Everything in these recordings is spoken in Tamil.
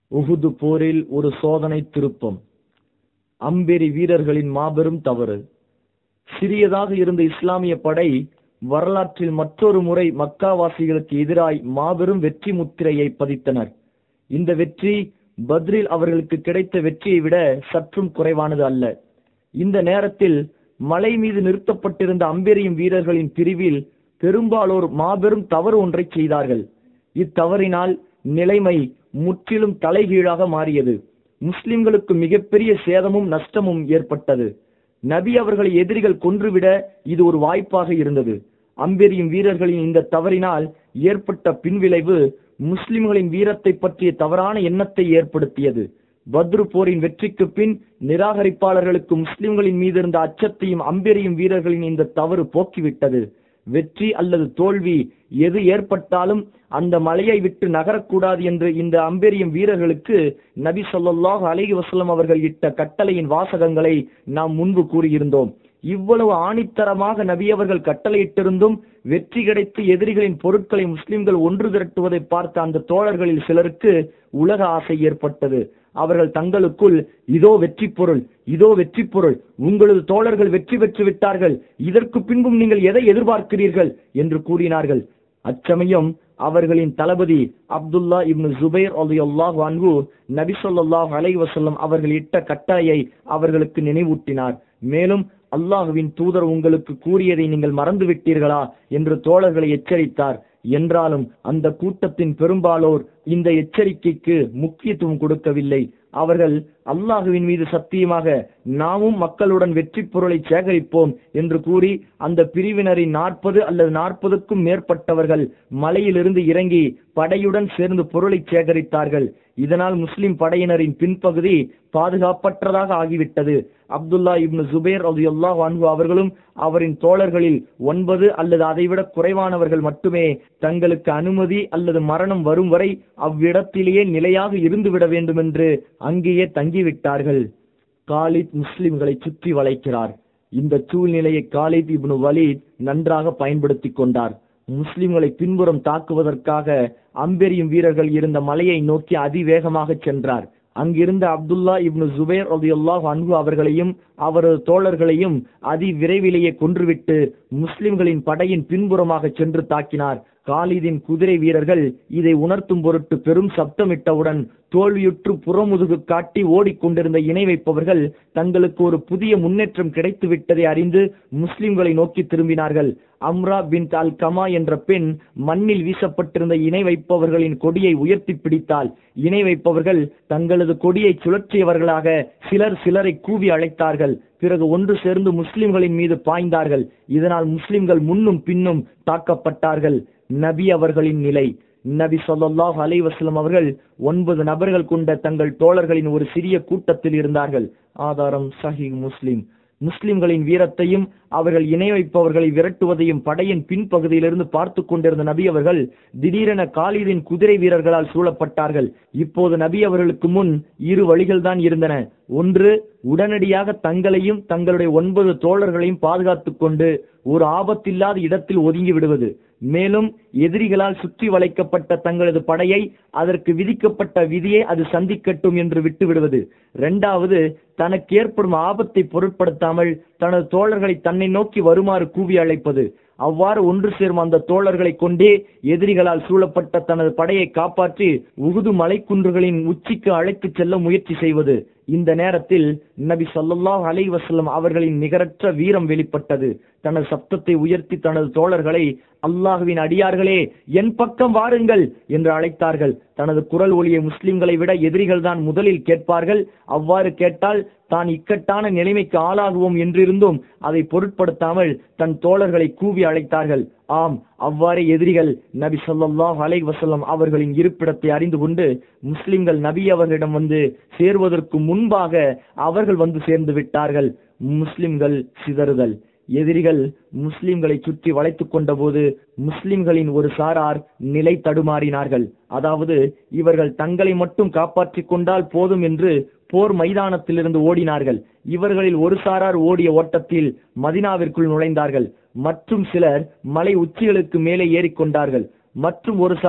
உஹுது போரில் ஒரு சோதனை திருப்பம் அம்பெரி வீரர்களின் மாபெரும் தவறு சிறியதாக இருந்த இஸ்லாமிய படை வரலாற்றில் மற்றொரு முறை மக்காவாசிகளுக்கு எதிராய் மாபெரும் வெற்றி முத்திரையை பதித்தனர் இந்த வெற்றி பத்ரில் அவர்களுக்கு கிடைத்த வெற்றியை விட சற்றும் குறைவானது அல்ல இந்த நேரத்தில் மலை மீது நிறுத்தப்பட்டிருந்த அம்பெரியும் வீரர்களின் பிரிவில் பெரும்பாலோர் மாபெரும் தவறு ஒன்றை செய்தார்கள் இத்தவறினால் நிலைமை முற்றிலும் தலைகீழாக மாறியது முஸ்லிம்களுக்கு மிகப்பெரிய சேதமும் நஷ்டமும் ஏற்பட்டது நபி அவர்களை எதிரிகள் கொன்றுவிட இது ஒரு வாய்ப்பாக இருந்தது அம்பெரியும் வீரர்களின் இந்த தவறினால் ஏற்பட்ட பின்விளைவு முஸ்லிம்களின் வீரத்தை பற்றிய தவறான எண்ணத்தை ஏற்படுத்தியது பத்ரு போரின் வெற்றிக்கு பின் நிராகரிப்பாளர்களுக்கு முஸ்லிம்களின் மீது இருந்த அச்சத்தையும் அம்பெரியும் வீரர்களின் இந்த தவறு போக்கிவிட்டது வெற்றி அல்லது தோல்வி எது ஏற்பட்டாலும் அந்த மலையை விட்டு நகரக்கூடாது என்று இந்த அம்பெரியும் வீரர்களுக்கு நபி சொல்லாஹ் அலைஹி வசல்லம் அவர்கள் இட்ட கட்டளையின் வாசகங்களை நாம் முன்பு கூறியிருந்தோம் இவ்வளவு ஆணித்தரமாக நபி அவர்கள் கட்டளையிட்டிருந்தும் வெற்றி கிடைத்து எதிரிகளின் பொருட்களை முஸ்லிம்கள் ஒன்று திரட்டுவதை பார்த்த அந்த தோழர்களில் சிலருக்கு உலக ஆசை ஏற்பட்டது அவர்கள் தங்களுக்குள் இதோ வெற்றி பொருள் இதோ வெற்றி பொருள் உங்களது தோழர்கள் வெற்றி பெற்று விட்டார்கள் இதற்கு பின்பும் நீங்கள் எதை எதிர்பார்க்கிறீர்கள் என்று கூறினார்கள் அச்சமயம் அவர்களின் தளபதி அப்துல்லா இப்னு ஜுபைர் அல்லாஹ் அன்ஹு நபி சொல்லாஹ் அலை வசல்லம் அவர்கள் இட்ட கட்டாயை அவர்களுக்கு நினைவூட்டினார் மேலும் அல்லாஹுவின் தூதர் உங்களுக்கு கூறியதை நீங்கள் மறந்து விட்டீர்களா என்று தோழர்களை எச்சரித்தார் என்றாலும் அந்த கூட்டத்தின் பெரும்பாலோர் இந்த எச்சரிக்கைக்கு முக்கியத்துவம் கொடுக்கவில்லை அவர்கள் அல்லாஹுவின் மீது சத்தியமாக நாமும் மக்களுடன் வெற்றி பொருளை சேகரிப்போம் என்று கூறி அந்த பிரிவினரின் நாற்பது அல்லது நாற்பதுக்கும் மேற்பட்டவர்கள் மலையிலிருந்து இறங்கி படையுடன் சேர்ந்து பொருளை சேகரித்தார்கள் இதனால் முஸ்லிம் படையினரின் பின்பகுதி பாதுகாப்பற்றதாக ஆகிவிட்டது அப்துல்லா இப்னு ஜுபேர் அல்லாஹ் அன்பு அவர்களும் அவரின் தோழர்களில் ஒன்பது அல்லது அதைவிட குறைவானவர்கள் மட்டுமே தங்களுக்கு அனுமதி அல்லது மரணம் வரும் வரை அவ்விடத்திலேயே நிலையாக இருந்துவிட வேண்டும் என்று அங்கேயே தங்கிவிட்டார்கள் காலித் முஸ்லிம்களை சுற்றி வளைக்கிறார் இந்த சூழ்நிலையை காலித் இப்னு வலீத் நன்றாக பயன்படுத்தி கொண்டார் முஸ்லிம்களை பின்புறம் தாக்குவதற்காக அம்பெரியும் வீரர்கள் இருந்த மலையை நோக்கி அதிவேகமாக சென்றார் அங்கிருந்த அப்துல்லா இப்னு ஜுபேர் அல்லாஹ் அன்பு அவர்களையும் அவரது தோழர்களையும் அதி விரைவிலேயே கொன்றுவிட்டு முஸ்லிம்களின் படையின் பின்புறமாக சென்று தாக்கினார் காலிதின் குதிரை வீரர்கள் இதை உணர்த்தும் பொருட்டு பெரும் சப்தமிட்டவுடன் தோல்வியுற்று புறமுதுகு காட்டி ஓடிக்கொண்டிருந்த இணை வைப்பவர்கள் தங்களுக்கு ஒரு புதிய முன்னேற்றம் கிடைத்து விட்டதை அறிந்து முஸ்லிம்களை நோக்கி திரும்பினார்கள் அம்ரா பின் அல் கமா என்ற பெண் மண்ணில் வீசப்பட்டிருந்த இணை வைப்பவர்களின் கொடியை உயர்த்தி பிடித்தால் இணை வைப்பவர்கள் தங்களது கொடியை சுழற்றியவர்களாக சிலர் சிலரை கூவி அழைத்தார்கள் பிறகு ஒன்று சேர்ந்து முஸ்லிம்களின் மீது பாய்ந்தார்கள் இதனால் முஸ்லிம்கள் முன்னும் பின்னும் தாக்கப்பட்டார்கள் நபி அவர்களின் நிலை நபி சொல்லாஹ் அலைவாஸ்லம் அவர்கள் ஒன்பது நபர்கள் கொண்ட தங்கள் தோழர்களின் ஒரு சிறிய கூட்டத்தில் இருந்தார்கள் ஆதாரம் சஹி முஸ்லிம் முஸ்லிம்களின் வீரத்தையும் அவர்கள் இணை வைப்பவர்களை விரட்டுவதையும் படையின் பின்பகுதியிலிருந்து பார்த்து கொண்டிருந்த நபி அவர்கள் திடீரென காலிதின் குதிரை வீரர்களால் சூழப்பட்டார்கள் இப்போது நபி அவர்களுக்கு முன் இரு வழிகள் தான் இருந்தன ஒன்று உடனடியாக தங்களையும் தங்களுடைய ஒன்பது தோழர்களையும் பாதுகாத்துக் கொண்டு ஒரு ஆபத்தில்லாத இடத்தில் ஒதுங்கி விடுவது மேலும் எதிரிகளால் சுற்றி வளைக்கப்பட்ட தங்களது படையை அதற்கு விதிக்கப்பட்ட விதியை அது சந்திக்கட்டும் என்று விட்டு விடுவது இரண்டாவது தனக்கு ஏற்படும் ஆபத்தை பொருட்படுத்தாமல் தனது தோழர்களை தன்னை நோக்கி வருமாறு கூவி அழைப்பது அவ்வாறு ஒன்று சேரும் அந்த தோழர்களை கொண்டே எதிரிகளால் சூழப்பட்ட தனது படையை காப்பாற்றி உகுது மலைக்குன்றுகளின் உச்சிக்கு அழைத்துச் செல்ல முயற்சி செய்வது இந்த நேரத்தில் நபி சொல்லாஹ் அலை வசல்லம் அவர்களின் நிகரற்ற வீரம் வெளிப்பட்டது தனது சப்தத்தை உயர்த்தி தனது தோழர்களை அல்லாஹுவின் அடியார்களே என் பக்கம் வாருங்கள் என்று அழைத்தார்கள் தனது குரல் ஒளியை முஸ்லிம்களை விட எதிரிகள் தான் முதலில் கேட்பார்கள் அவ்வாறு கேட்டால் தான் இக்கட்டான நிலைமைக்கு ஆளாகுவோம் என்றிருந்தும் அதை பொருட்படுத்தாமல் தன் தோழர்களை கூவி அழைத்தார்கள் ஆம் அவ்வாறே எதிரிகள் நபி சொல்லாஹ் அலை வசல்லம் அவர்களின் இருப்பிடத்தை அறிந்து கொண்டு முஸ்லிம்கள் நபி அவர்களிடம் வந்து சேர்வதற்கு முன்பாக அவர்கள் வந்து சேர்ந்து விட்டார்கள் முஸ்லிம்கள் சிதறுதல் எதிரிகள் முஸ்லிம்களை சுற்றி வளைத்துக் கொண்ட போது முஸ்லிம்களின் ஒரு சாரார் நிலை தடுமாறினார்கள் அதாவது இவர்கள் தங்களை மட்டும் காப்பாற்றிக் கொண்டால் போதும் என்று போர் மைதானத்திலிருந்து ஓடினார்கள் இவர்களில் ஒரு சாரார் ஓடிய ஓட்டத்தில் மதினாவிற்குள் நுழைந்தார்கள் மற்றும் சிலர் மலை உச்சிகளுக்கு மேலே ஏறிக்கொண்டார்கள் மற்றும் ஒரு சாரார்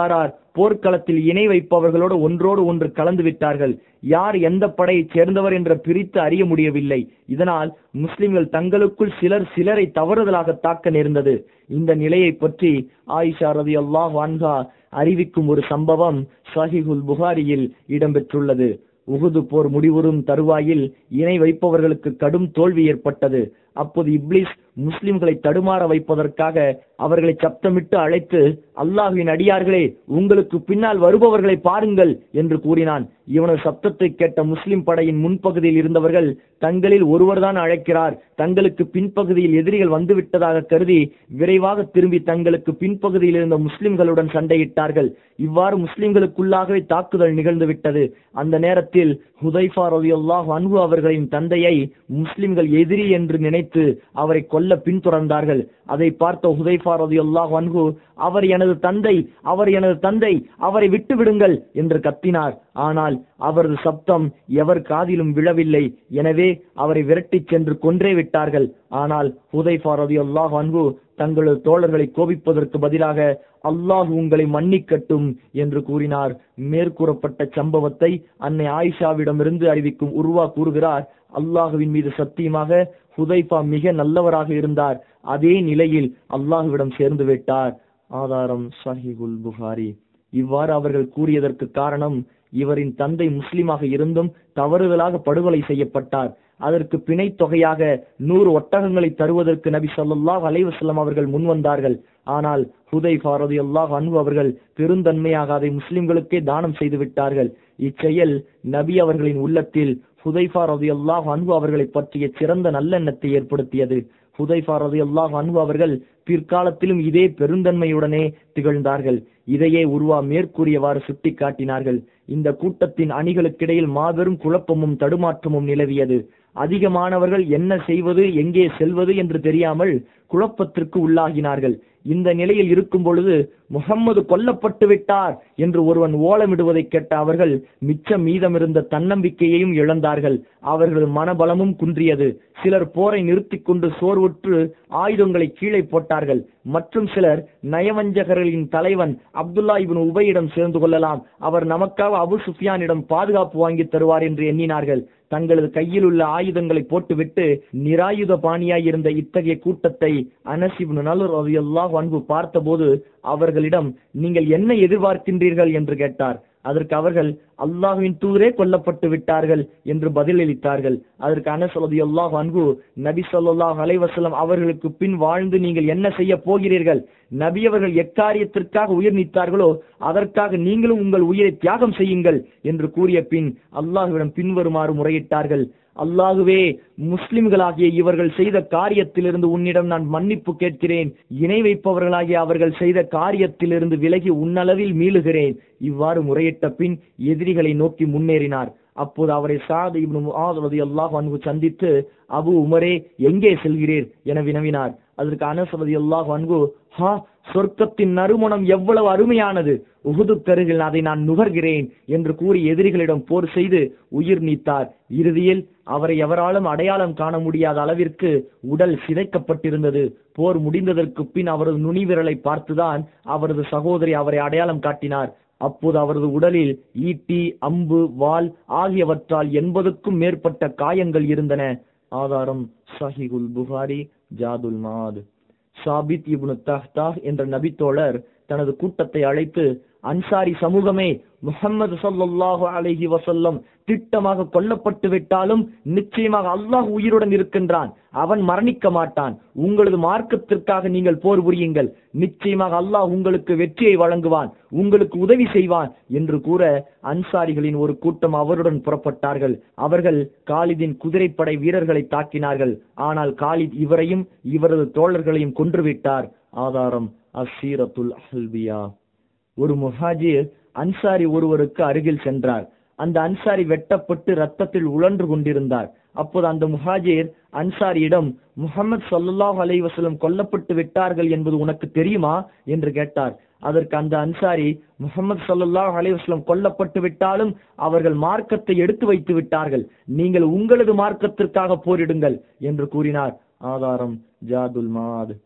போர்க்களத்தில் இணை வைப்பவர்களோடு ஒன்றோடு ஒன்று கலந்து விட்டார்கள் யார் எந்த படையைச் சேர்ந்தவர் என்ற பிரித்து அறிய முடியவில்லை இதனால் முஸ்லிம்கள் தங்களுக்குள் சிலர் சிலரை தவறுதலாக தாக்க நேர்ந்தது இந்த நிலையை பற்றி ஆயிஷா ரதி அல்லாஹ் வான்கா அறிவிக்கும் ஒரு சம்பவம் சஹிஹுல் புகாரியில் இடம்பெற்றுள்ளது உகுது போர் முடிவுறும் தருவாயில் இணை வைப்பவர்களுக்கு கடும் தோல்வி ஏற்பட்டது அப்போது இப்லிஸ் முஸ்லிம்களை தடுமாற வைப்பதற்காக அவர்களை சப்தமிட்டு அழைத்து அல்லாஹுவின் அடியார்களே உங்களுக்கு பின்னால் வருபவர்களை பாருங்கள் என்று கூறினான் இவனது சப்தத்தை கேட்ட முஸ்லிம் படையின் முன்பகுதியில் இருந்தவர்கள் தங்களில் ஒருவர்தான் அழைக்கிறார் தங்களுக்கு பின்பகுதியில் எதிரிகள் வந்துவிட்டதாக கருதி விரைவாக திரும்பி தங்களுக்கு பின்பகுதியில் இருந்த முஸ்லிம்களுடன் சண்டையிட்டார்கள் இவ்வாறு முஸ்லிம்களுக்குள்ளாகவே தாக்குதல் நிகழ்ந்து விட்டது அந்த நேரத்தில் ஹுதைஃபா ரலியல்லாஹு அன்ஹு அவர்களின் தந்தையை முஸ்லிம்கள் எதிரி என்று நினைத்து அவரை கொல்ல பின்தொடர்ந்தார்கள் அதை பார்த்த ஹுதைஃபா ரலியல்லாஹு அன்ஹு அவர் எனது தந்தை அவர் எனது தந்தை அவரை விட்டு விடுங்கள் என்று கத்தினார் ஆனால் அவரது சப்தம் எவர் காதிலும் விழவில்லை எனவே அவரை விரட்டிச் சென்று கொன்றே விட்டார்கள் ஆனால் ஹுதைஃபா ரலியல்லாஹு அன்ஹு தங்களது தோழர்களை கோபிப்பதற்கு பதிலாக அல்லாஹ் உங்களை மன்னிக்கட்டும் என்று கூறினார் மேற்கூறப்பட்ட சம்பவத்தை அன்னை ஆயிஷாவிடமிருந்து அறிவிக்கும் உருவா கூறுகிறார் அல்லாஹுவின் மீது சத்தியமாக ஹுதைஃபா மிக நல்லவராக இருந்தார் அதே நிலையில் அல்லாஹுவிடம் சேர்ந்து விட்டார் ஆதாரம் சஹிகுல் புகாரி இவ்வாறு அவர்கள் கூறியதற்கு காரணம் இவரின் தந்தை முஸ்லிமாக இருந்தும் தவறுதலாக படுகொலை செய்யப்பட்டார் அதற்கு பிணை தொகையாக நூறு ஒட்டகங்களை தருவதற்கு நபி ஸல்லல்லாஹு அலைஹி வஸல்லம் அவர்கள் முன்வந்தார்கள் ஆனால் ஹுதைஃபா ரலியல்லாஹு அன்ஹு அவர்கள் பெருந்தன்மையாக அதை முஸ்லிம்களுக்கே தானம் செய்து விட்டார்கள் இச்செயல் நபி அவர்களின் உள்ளத்தில் ஹுதைஃபா ரலியல்லாஹு அன்ஹு அவர்களை பற்றிய சிறந்த நல்லெண்ணத்தை ஏற்படுத்தியது ஹுதைஃபா ரலியல்லாஹு அன்ஹு அவர்கள் பிற்காலத்திலும் இதே பெருந்தன்மையுடனே திகழ்ந்தார்கள் இதையே உருவா மேற்கூறியவாறு சுட்டிக்காட்டினார்கள் இந்த கூட்டத்தின் அணிகளுக்கிடையில் மாபெரும் குழப்பமும் தடுமாற்றமும் நிலவியது அதிகமானவர்கள் என்ன செய்வது எங்கே செல்வது என்று தெரியாமல் குழப்பத்திற்கு உள்ளாகினார்கள் இந்த நிலையில் இருக்கும் பொழுது முகம்மது கொல்லப்பட்டு விட்டார் என்று ஒருவன் ஓலமிடுவதை கேட்ட அவர்கள் மிச்சம் மீதமிருந்த தன்னம்பிக்கையையும் இழந்தார்கள் அவர்களது மனபலமும் குன்றியது சிலர் போரை நிறுத்திக் கொண்டு சோர்வுற்று ஆயுதங்களை கீழே போட்டார்கள் மற்றும் சிலர் நயவஞ்சகர்களின் தலைவன் அப்துல்லா இபின் உபையிடம் சேர்ந்து கொள்ளலாம் அவர் நமக்காக அபு சுஃபியானிடம் பாதுகாப்பு வாங்கி தருவார் என்று எண்ணினார்கள் தங்களது கையில் உள்ள ஆயுதங்களை போட்டுவிட்டு நிராயுத பாணியாய் இருந்த இத்தகைய கூட்டத்தை அனசிப் நலர் ரலியல்லாஹு அன்ஹு பார்த்தபோது அவர்களிடம் நீங்கள் என்ன எதிர்பார்க்கின்றீர்கள் என்று கேட்டார் அதற்கு அவர்கள் அல்லாஹுவின் தூதரே கொல்லப்பட்டு விட்டார்கள் என்று பதிலளித்தார்கள் அதற்கு அனஸ் ரலியல்லாஹு அன்ஹு நபி ஸல்லல்லாஹு அலைஹி வஸல்லம் அவர்களுக்கு பின் வாழ்ந்து நீங்கள் என்ன செய்ய போகிறீர்கள் நபி அவர்கள் எக்காரியத்திற்காக உயிர் நீத்தார்களோ அதற்காக நீங்களும் உங்கள் உயிரை தியாகம் செய்யுங்கள் என்று கூறிய பின் அல்லாஹுவிடம் பின்வருமாறு முறையிட்டார்கள் அல்லாஹுவே முஸ்லிம்களாகிய இவர்கள் செய்த காரியத்திலிருந்து உன்னிடம் நான் மன்னிப்பு கேட்கிறேன் இணை வைப்பவர்களாகிய அவர்கள் செய்த காரியத்திலிருந்து விலகி உன்னளவில் மீளுகிறேன் இவ்வாறு முறையிட்ட பின் எதிரிகளை நோக்கி முன்னேறினார் அப்போது அவரை சாது இப்னு முஆத் ரலியல்லாஹு அன்ஹு சந்தித்து அபு உமரே எங்கே செல்கிறீர் என வினவினார் அதற்கு அனஸ் ரலியல்லாஹு அன்ஹு ஹா சொர்க்கத்தின் நறுமணம் எவ்வளவு அருமையானது உகுது கருகில் அதை நான் நுகர்கிறேன் என்று கூறி எதிரிகளிடம் போர் செய்து உயிர் நீத்தார் இறுதியில் அவரை எவராலும் அடையாளம் காண முடியாத அளவிற்கு உடல் சிதைக்கப்பட்டிருந்தது போர் முடிந்ததற்கு பின் அவரது நுனி விரலை பார்த்துதான் அவரது சகோதரி அவரை அடையாளம் காட்டினார் அப்போது அவரது உடலில் ஈட்டி அம்பு வாள் ஆகியவற்றால் எண்பதுக்கும் மேற்பட்ட காயங்கள் இருந்தன ஆதாரம் சஹிகுல் புகாரி ஜாதுல் மாத் சாபித் இப்னு தஹ்தாஹ் என்ற நபித்தோழர் தனது கூட்டத்தை அழைத்து அன்சாரி சமூகமே முஹம்மது ஸல்லல்லாஹு அலைஹி வஸல்லம் திட்டமாக கொல்லப்பட்டு விட்டாலும் நிச்சயமாக அல்லாஹ் உயிருடன் இருக்கின்றான் அவன் மரணிக்க மாட்டான் உங்களது மார்க்கத்திற்காக நீங்கள் போர் புரியுங்கள் நிச்சயமாக அல்லாஹ் உங்களுக்கு வெற்றியை வழங்குவான் உங்களுக்கு உதவி செய்வான் என்று கூற அன்சாரிகளின் ஒரு கூட்டம் அவருடன் புறப்பட்டார்கள் அவர்கள் காலிதின் குதிரைப்படை வீரர்களை தாக்கினார்கள் ஆனால் காலித் இவரையும் இவரது தோழர்களையும் கொன்றுவிட்டார் ஆதாரம் அசீரத்துல் அல்பியா ஒரு முஹாஜிர் அன்சாரி ஒருவருக்கு அருகில் சென்றார் அந்த அன்சாரி வெட்டப்பட்டு ரத்தத்தில் உழன்று கொண்டிருந்தார் அப்போது அந்த முஹாஜிர் அன்சாரியிடம் முகமது ஸல்லல்லாஹு அலைஹி வஸல்லம் கொல்லப்பட்டு விட்டார்கள் என்பது உனக்கு தெரியுமா என்று கேட்டார் அதற்கு அந்த அன்சாரி முகமது ஸல்லல்லாஹு அலைஹி வஸல்லம் கொல்லப்பட்டு விட்டாலும் அவர்கள் மார்க்கத்தை எடுத்து வைத்து விட்டார்கள் நீங்கள் உங்களது மார்க்கத்திற்காக போரிடுங்கள் என்று கூறினார் ஆதாரம் ஜாதுல் மாத்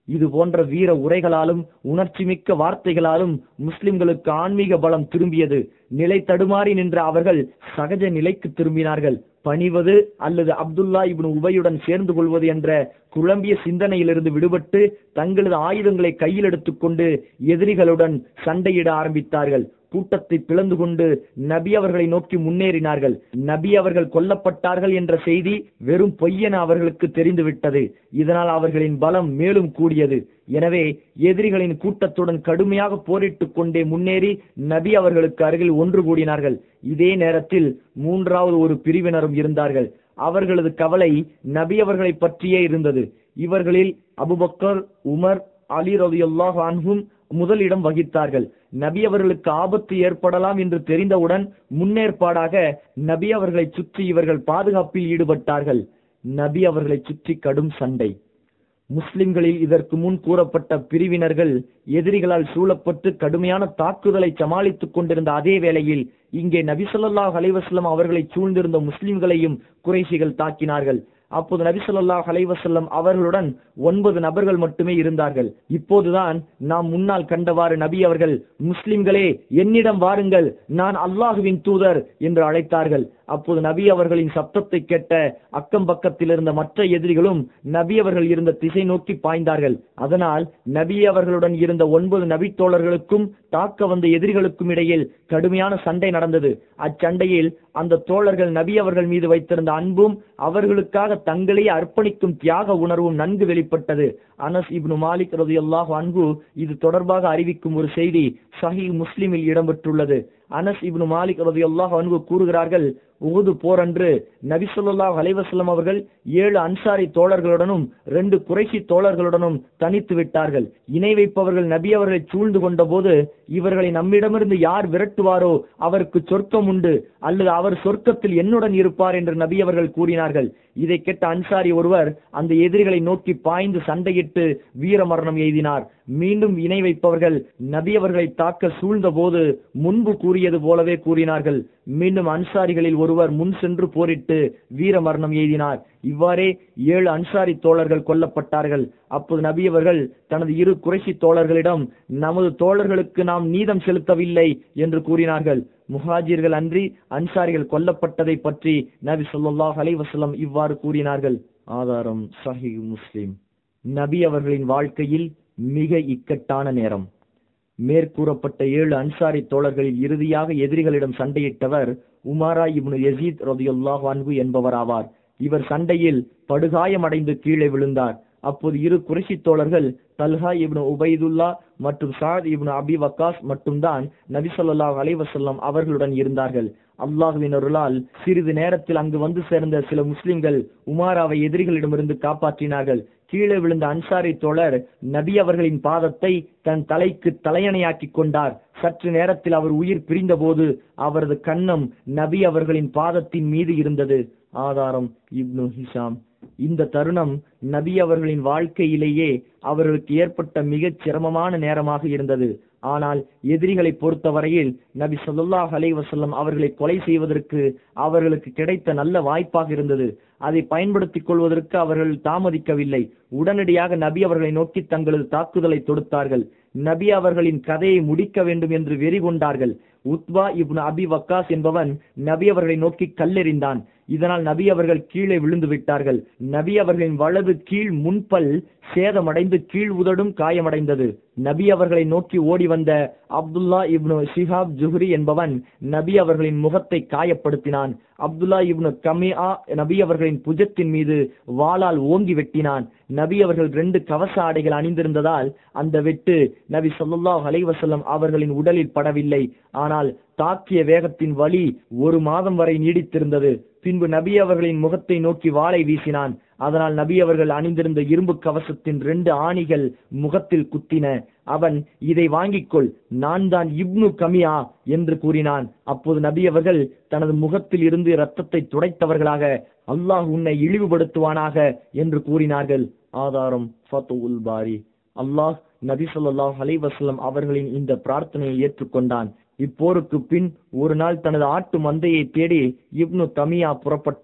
இது போன்ற வீர உரைகளாலும் உணர்ச்சிமிக்க வார்த்தைகளாலும் முஸ்லிம்களுக்கு ஆன்மீக பலம் திரும்பியது நிலை தடுமாறி நின்ற அவர்கள் சகஜ நிலைக்கு திரும்பினார்கள் பணிவது அல்லது அப்துல்லா இப்னு உபயுடன் சேர்ந்து கொள்வது என்ற குழம்பிய சிந்தனையிலிருந்து விடுபட்டு தங்களது ஆயுதங்களை கையில் எடுத்துக்கொண்டு எதிரிகளுடன் சண்டையிட ஆரம்பித்தார்கள் கூட்டத்தை பிளந்து கொண்டு நபி அவர்களை நோக்கி முன்னேறினார்கள் நபி அவர்கள் கொல்லப்பட்டார்கள் என்ற செய்தி வெறும் பொய்யென அவர்களுக்கு தெரிந்துவிட்டது இதனால் அவர்களின் பலம் மேலும் கூடியது எனவே எதிரிகளின் கூட்டத்துடன் கடுமையாக போரிட்டுக் கொண்டே முன்னேறி நபி அவர்களுக்கு அருகில் ஒன்று கூடினார்கள் இதே நேரத்தில் மூன்றாவது ஒரு பிரிவினரும் இருந்தார்கள் அவர்களது கவலை நபி அவர்களை பற்றியே இருந்தது இவர்களில் அபுபக்கர் உமர் அலி ரலியல்லாஹு அன்ஹும் முதலிடம் வகித்தார்கள் நபி அவர்களுக்கு ஆபத்து ஏற்படலாம் என்று தெரிந்தவுடன் முன்னேற்பாடாக நபி அவர்களை சுற்றி இவர்கள் பாதுகாப்பில் ஈடுபட்டார்கள் நபி அவர்களை சுற்றி கடும் சண்டை முஸ்லிம்களில் இதற்கு முன் கூறப்பட்ட பிரிவினர்கள் எதிரிகளால் சூழப்பட்டு கடுமையான தாக்குதலை சமாளித்துக் கொண்டிருந்த அதே வேளையில் இங்கே நபி ஸல்லல்லாஹு அலைஹி வஸல்லம் அவர்களை சூழ்ந்திருந்த முஸ்லிம்களையும் குறைஷிகள் தாக்கினார்கள் அப்போது நபி ஸல்லல்லாஹு அலைஹி வஸல்லம் அவர்களுடன் ஒன்பது நபர்கள் மட்டுமே இருந்தார்கள் இப்போதுதான் நாம் முன்னால் கண்டவாறு நபி அவர்கள் முஸ்லிம்களே என்னிடம் வாருங்கள் நான் அல்லாஹுவின் தூதர் என்று அழைத்தார்கள் அப்போது நபி அவர்களின் சப்தத்தை கேட்ட அக்கம் பக்கத்தில் இருந்த மற்ற எதிரிகளும் நபி அவர்கள் இருந்த திசை நோக்கி பாய்ந்தார்கள் அதனால் நபி அவர்களுடன் இருந்த ஒன்பது நபி தோழர்களுக்கும் தாக்க வந்த எதிரிகளுக்கும் இடையில் கடுமையான சண்டை நடந்தது அச்சண்டையில் அந்த தோழர்கள் நபி அவர்கள் மீது வைத்திருந்த அன்பும் அவர்களுக்காக தங்களையே அர்ப்பணிக்கும் தியாக உணர்வும் நன்கு வெளிப்பட்டது அனஸ் இப்னு மாலிக் ரலியல்லாஹு அன்ஹு இது தொடர்பாக அறிவிக்கும் ஒரு செய்தி சஹீஹ் முஸ்லிமில் இடம்பெற்றுள்ளது அனஸ் இப்னு மாலிக் ரலியல்லாஹு அன்ஹு கூறுகிறார்கள் உகுது போரன்று நபி ஸல்லல்லாஹு அலைஹி வஸல்லம் அவர்கள் ஏழு அன்சாரி தோழர்களுடனும் ரெண்டு குறைஷி தோழர்களுடனும் தனித்து விட்டார்கள் இணை வைப்பவர்கள் நபி அவர்களை சூழ்ந்து கொண்ட போது இவர்களை நம்மிடமிருந்து யார் விரட்டுவாரோ அவருக்கு சொர்க்கம் உண்டு அல்லது அவர் சொர்க்கத்தில் என்னுடன் இருப்பார் என்று நபி அவர்கள் கூறினார்கள் இதை கேட்ட அன்சாரி ஒருவர் அந்த எதிரிகளை நோக்கி பாய்ந்து சண்டையிட்டு வீர மரணம் எய்தினார் மீண்டும் இணை வைப்பவர்கள் நபி அவர்களை தாக்க சூழ்ந்த போது முன்பு கூறியது போலவே கூறினார்கள் மீண்டும் அன்சாரிகளில் ஒருவர் முன் சென்று போரிட்டு வீர மரணம் எய்தினார் இவ்வாறே ஏழு அன்சாரி தோழர்கள் கொல்லப்பட்டார்கள் அப்போது நபி அவர்கள் தனது இரு குறைசி தோழர்களிடம் நமது தோழர்களுக்கு நாம் நீதம் செலுத்தவில்லை என்று கூறினார்கள் முஹாஜிர்கள் அன்றி அன்சாரிகள் கொல்லப்பட்டதை பற்றி நபி ஸல்லல்லாஹு அலைஹி வஸல்லம் இவ்வாறு கூறினார்கள் ஆதாரம் சஹீஹ் முஸ்லிம் நபி அவர்களின் வாழ்க்கையில் மிக இக்கட்டான நேரம் மேற்கூறப்பட்ட ஏழு அன்சாரி தோழர்களில் இறுதியாக எதிரிகளிடம் சண்டையிட்டவர் உமாரா இப்னு யசீத் ரதியுல்லாஹு அன்ஹு என்பவர் ஆவார் இவர் சண்டையில் படுகாயமடைந்து கீழே விழுந்தார் அப்போது இரு குறைஷி தோழர்கள் தல்ஹா இப்னு உபைதுல்லா மற்றும் சாத் இப்னு அபி வக்காஸ் மட்டும்தான் நபி ஸல்லல்லாஹு அலைஹி வஸல்லம் அவர்களுடன் இருந்தார்கள் அல்லாஹுவின் அருளால் சிறிது நேரத்தில் அங்கு வந்து சேர்ந்த சில முஸ்லிம்கள் உமாராவை எதிரிகளிடமிருந்து காப்பாற்றினார்கள் கீழே விழுந்த அன்சாரி தோழர் நபி அவர்களின் பாதத்தை தன் தலைக்கு தலையணையாக்கி கொண்டார் சற்று நேரத்தில் அவர் உயிர் பிரிந்தபோது அவரது கன்னம் நபி அவர்களின் பாதத்தின் மீது இருந்தது ஆதாரம் இப்னு ஹிஷாம் இந்த தருணம் நபி அவர்களின் வாழ்க்கையிலேயே அவர்களுக்கு ஏற்பட்ட மிகச் சிரமமான நேரமாக இருந்தது ஆனால் எதிரிகளை பொறுத்தவரையில் நபி ஸல்லல்லாஹு அலைஹி வஸல்லம் அவர்களை கொலை செய்வதற்கு அவர்களுக்கு கிடைத்த நல்ல வாய்ப்பாக இருந்தது அதை பயன்படுத்திக் கொள்வதற்கு அவர்கள் தாமதிக்கவில்லை உடனடியாக நபி அவர்களை நோக்கி தங்களது தாக்குதலை தொடுத்தார்கள் நபி அவர்களின் கதையை முடிக்க வேண்டும் என்று வெறி கொண்டார்கள் உத்வா இப்னு அபி வக்காஸ் என்பவன் நபி அவர்களை நோக்கி கல்லெறிந்தான் இதனால் நபி அவர்கள் கீழே விழுந்து விட்டார்கள் நபி அவர்களின் வலது கீழ் முன்பல் சேதமடைந்து கீழ் உதடும் காயமடைந்தது நபி அவர்களை நோக்கி ஓடி வந்த அப்துல்லா இப்னு ஷிஹாப் ஜுஹ்ரி என்பவன் நபி அவர்களின் முகத்தை காயப்படுத்தினான் அப்துல்லா இப்னு கமியா நபி அவர்களின் புஜத்தின் மீது வாளால் ஓங்கி வெட்டினான் நபி அவர்கள் ரெண்டு கவச ஆடைகள் அணிந்திருந்ததால் அந்த வெட்டு நபி ஸல்லல்லாஹு அலைஹி வஸல்லம் அவர்களின் உடலில் படவில்லை ஆனால் தாக்கிய வேகத்தின் வலி ஒரு மாதம் வரை நீடித்திருந்தது பின்பு நபி அவர்களின் முகத்தை நோக்கி வாளை வீசினான் அதனால் நபி அவர்கள் அணிந்திருந்த இரும்பு கவசத்தின் ரெண்டு ஆணிகள் முகத்தில் குத்தின அவன் இதை வாங்கிக்கொள் நான் தான் இப்னு கமியா என்று கூறினான் அப்போது நபி அவர்கள் தனது முகத்தில் இருந்து இரத்தத்தை துடைத்தவர்களாக அல்லாஹ் உன்னை இழிவுபடுத்துவானாக என்று கூறினார்கள் ஆதாரம் ஃபத்துல் பாரி அல்லாஹ் நபி ஸல்லல்லாஹு அலைஹி வஸல்லம் அவர்களின் இந்த பிரார்த்தனையை ஏற்றுக்கொண்டான் இப்போருக்கு பின் ஒரு நாள் தனது ஆட்டு மந்தையை தேடி இப்னு கமியா புறப்பட்டான்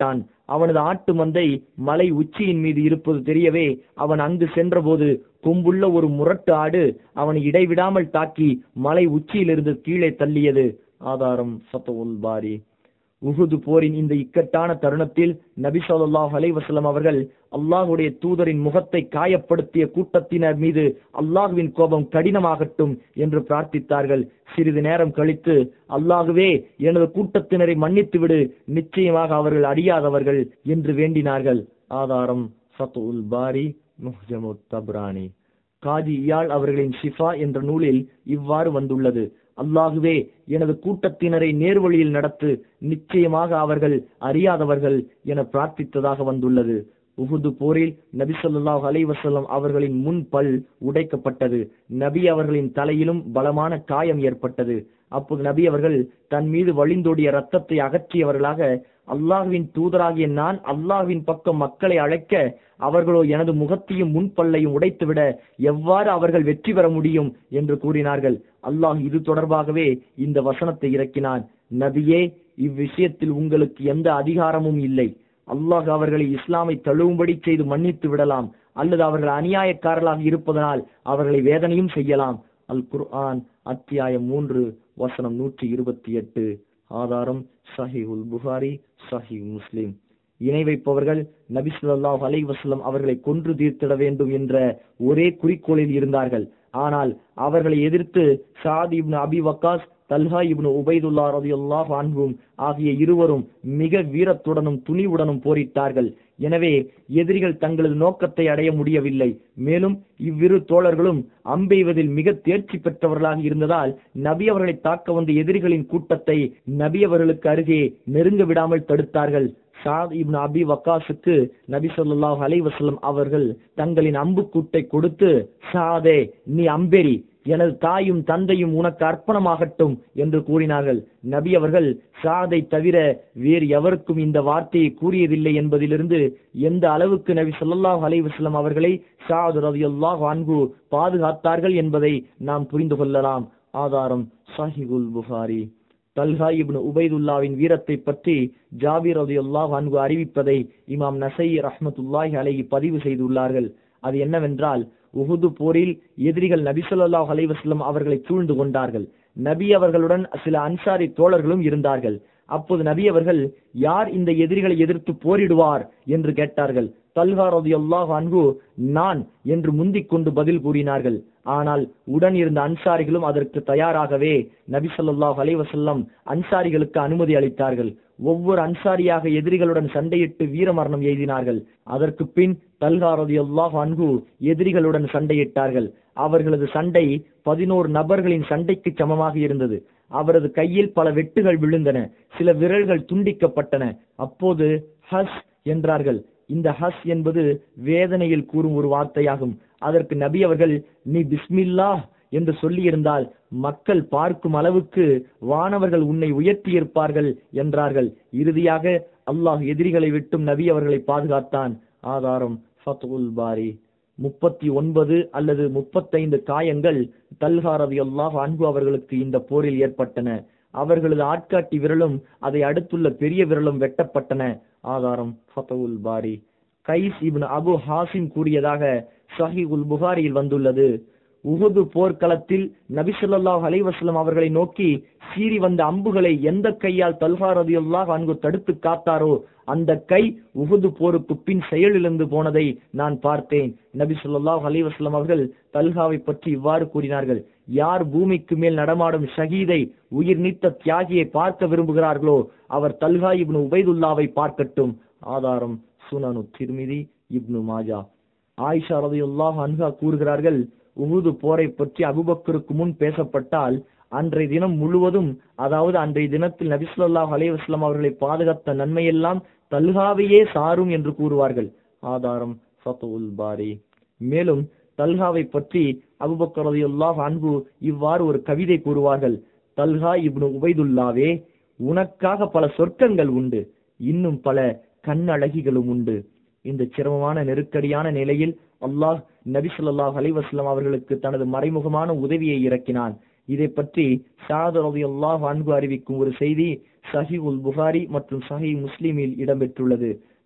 அவனது ஆட்டு மந்தை மலை உச்சியின் மீது இருப்பது தெரியவே அவன் அங்கு சென்றபோது கொம்புள்ள ஒரு முரட்டு ஆடு அவனை இடைவிடாமல் தாக்கி மலை உச்சியிலிருந்து கீழே தள்ளியது ஆதாரம் சத்தவுல் பாரி உஹுது போரின் இந்த இக்கட்டான தருணத்தில் நபி ஸல்லல்லாஹு அலைஹி வஸல்லம் அவர்கள் அல்லாஹ்வுடைய தூதரின் முகத்தை காயப்படுத்திய கூட்டத்தினர் மீது அல்லாஹ்வின் கோபம் கடினமாகட்டும் என்று பிரார்த்தித்தார்கள் சிறிது நேரம் கழித்து அல்லாஹுவே எனது கூட்டத்தினரை மன்னித்து விடு நிச்சயமாக அவர்கள் அறியாதவர்கள் என்று வேண்டினார்கள் ஆதாரம் சத்துல் பாரி முஹ்ஜமு தப்ரானி காதி இயாள் அவர்களின் ஷிஃபா என்ற நூலில் இவ்வாறு வந்துள்ளது அல்லாகுவே எனது கூட்டத்தினரை நேர்வழியில் நடத்து நிச்சயமாக அவர்கள் அறியாதவர்கள் என பிரார்த்தித்ததாக வந்துள்ளது உஹுது போரில் நபி ஸல்லல்லாஹு அலைஹி வஸல்லம் அவர்களின் முன் பல் உடைக்கப்பட்டது நபி அவர்களின் தலையிலும் பலமான காயம் ஏற்பட்டது அப்போது நபி அவர்கள் தன் மீது வழிந்தோடிய ரத்தத்தை அகற்றியவர்களாக அல்லாஹ்வின் தூதராகிய நான் அல்லாஹ்வின் பக்கம் மக்களை அழைக்க அவர்களோ எனது முகத்தையும் முன்பல்லையும் உடைத்துவிட எவ்வாறு அவர்கள் வெற்றி பெற முடியும் என்று கூறினார்கள் அல்லாஹ் இது தொடர்பாகவே இந்த வசனத்தை இறக்கினான் நபியே இவ்விஷயத்தில் உங்களுக்கு எந்த அதிகாரமும் இல்லை அல்லாஹ் அவர்களை இஸ்லாமை தழுவும்படி செய்து மன்னித்து விடலாம் அல்லது அவர்கள் அநியாயக்காரர்களாக இருப்பதனால் அவர்களை வேதனையும் செய்யலாம் அல் குர்ஆன் அத்தியாயம் மூன்று வசனம் நூற்றி இருபத்தி எட்டு ஆதாரம் சஹிஹுல் புகாரி சஹி முஸ்லிம் இணை வைப்பவர்கள் நபி ஸல்லல்லாஹு அலைஹி வஸல்லம் அவர்களை கொன்று தீர்த்திட வேண்டும் என்ற ஒரே குறிக்கோளில் இருந்தார்கள் ஆனால் அவர்களை எதிர்த்து Saad ibn Abi Waqqas Talha ibn Ubaidullah ரலியல்லாஹு அன்ஹும் ஆகிய இருவரும் மிக வீரத்துடனும் துணிவுடனும் போரிட்டார்கள் எனவே எதிரிகள் தங்களது நோக்கத்தை அடைய முடியவில்லை மேலும் இவ்விரு தோழர்களும் அம்பெய்வதில் மிக தேர்ச்சி பெற்றவர்களாக இருந்ததால் நபி அவர்களை தாக்க வந்த எதிரிகளின் கூட்டத்தை நபி அவர்களுக்கு அருகே நெருங்க விடாமல் தடுத்தார்கள் சாத் இப்னு அபி வக்காஸுக்கு நபி ஸல்லல்லாஹு அலைஹி வஸல்லம் அவர்கள் தங்களின் அம்புக்கூட்டை கொடுத்து சாதே நீ அம்பெரி எனது தாயும் தந்தையும் உனக்கு அர்ப்பணமாகட்டும் என்று கூறினார்கள் நபி அவர்கள் சாதை தவிர வேறு எவருக்கும் இந்த வார்த்தையை கூறியதில்லை என்பதிலிருந்து எந்த அளவுக்கு நபி ஸல்லல்லாஹு அலைஹி வஸல்லம் அவர்களை சாத் ரலியல்லாஹு அன்ஹு பாதுகாத்தார்கள் என்பதை நாம் புரிந்து கொள்ளலாம் ஆதாரம் சஹிகுல் புகாரி தல்ஹா இப்னு உபைதுல்லாவின் வீரத்தை பற்றி ஜாபிர் ரலியல்லாஹு அன்ஹு அறிவிப்பதை இமாம் நசை ரஹ்மத்துல்லாஹி அலைஹி பதிவு செய்துள்ளார்கள் அது என்னவென்றால் உஹுது போரில் எதிரிகள் நபி ஸல்லல்லாஹு அலைஹி வஸல்லம் அவர்களை சூழ்ந்து கொண்டார்கள் நபி அவர்களுடன் சில அன்சாரி தோழர்களும் இருந்தார்கள் அப்போது நபி அவர்கள் யார் இந்த எதிரிகளை எதிர்த்து போரிடுவார் என்று கேட்டார்கள் தல்ஹா ரலியல்லாஹு அன்ஹு நான் என்று முந்திக் கொண்டு பதில் கூறினார்கள் ஆனால் உடன் இருந்த அன்சாரிகளும் அதற்கு தயாராகவே நபி ஸல்லல்லாஹு அலைஹி வஸல்லம் அன்சாரிகளுக்கு அனுமதி அளித்தார்கள் ஒவ்வொரு அன்சாரியாக எதிரிகளுடன் சண்டையிட்டு வீரமரணம் எய்தினார்கள் அதற்கு பின் தல்ஹா ரலியல்லாஹு அன்ஹு எதிரிகளுடன் சண்டையிட்டார்கள் அவர்களது சண்டை பதினோரு நபர்களின் சண்டைக்கு சமமாக இருந்தது அவரது கையில் பல வெட்டுகள் விழுந்தன சில விரல்கள் துண்டிக்கப்பட்டன அப்போது ஹஸ் என்றார்கள் இந்த ஹஸ் என்பது வேதனையில் கூறும் ஒரு வார்த்தையாகும் அதற்கு நபி அவர்கள் நீ பிஸ்மில்லா என்று சொல்லியிருந்தால் மக்கள் பார்க்கும் அளவுக்கு வானவர்கள் உன்னை உயர்த்தி இருப்பார்கள் என்றார்கள் இறுதியாக அல்லாஹ் எதிரிகளை விட்டும் நபி அவர்களை பாதுகாத்தான் ஆதாரம் ஃபத்துல் பாரி முப்பத்தி ஒன்பது அல்லது முப்பத்தைந்து காயங்கள் தல்ஹா ரவி அல்லாஹ் அன்பு அவர்களுக்கு இந்த போரில் ஏற்பட்டன அவர்களது ஆட்காட்டி விரலும் அதை அடுத்துள்ள பெரிய விரலும் வெட்டப்பட்டன ஆதாரம் Fathul Bari Qais ibn Abu Hazim கூறியதாக சஹி உல் புகாரியில் வந்துள்ளது உஹுது போர்க்களத்தில் நபி ஸல்லல்லாஹு அலைஹி வஸல்லம் அவர்களை நோக்கி சீறி வந்த அம்புகளை எந்த கையால் தல்ஹா ரலியல்லாஹு அன்ஹு தடுத்து காத்தாரோ அந்த கை உஹுது போருக்கு பின் செயலிழந்து போனதை நான் பார்த்தேன் நபி ஸல்லல்லாஹு அலைஹி வஸல்லம் அவர்கள் தல்ஹாவை பற்றி இவ்வாறு கூறினார்கள் யார் பூமிக்கு மேல் நடமாடும் ஷஹீதை உயிர் நீத்த தியாகியை பார்க்க விரும்புகிறார்களோ அவர் தல்ஹா இப்னு உபைதுல்லாவை பார்க்கட்டும் ஆதாரம் சுனனு திருமிதி இப்னு மாஜா ஆயிஷா ரலியல்லாஹு அன்ஹா கூறுகிறார்கள் உஹுது போரை பற்றி அபுபக்கருக்கு முன் பேசப்பட்டால் அன்றைய தினம் முழுவதும் அதாவது அன்றைய தினத்தில் நபிஸ்வல்லாஹ் அலைவாஸ்லாம் அவர்களை பாதுகாத்த நன்மையெல்லாம் தல்ஹாவையே சாரும் என்று கூறுவார்கள் ஆதாரம் ஃபத்துல் பாரி மேலும் தல்ஹாவை பற்றி அபுபக்கர் ரலியல்லாஹு அன்ஹு இவ்வாறு ஒரு கவிதை கூறுவார்கள் தல்ஹா இப்னு உபைதுல்லாவே உனக்காக பல சொர்க்கங்கள் உண்டு இன்னும் பல கண்ணழகிகளும் உண்டு இந்த சிரமமான நெருக்கடியான நிலையில் அல்லாஹ் நபி ஸல்லல்லாஹு அலைஹி வஸல்லம் அவர்களுக்கு தனது மறைமுகமான உதவியை இறக்கினான் இதை பற்றி ஷாத் ரலியல்லாஹு அன்ஹு அறிவிக்கும் ஒரு செய்தி சஹி உல் புகாரி மற்றும் சஹி முஸ்லிமில் இடம்பெற்றுள்ளது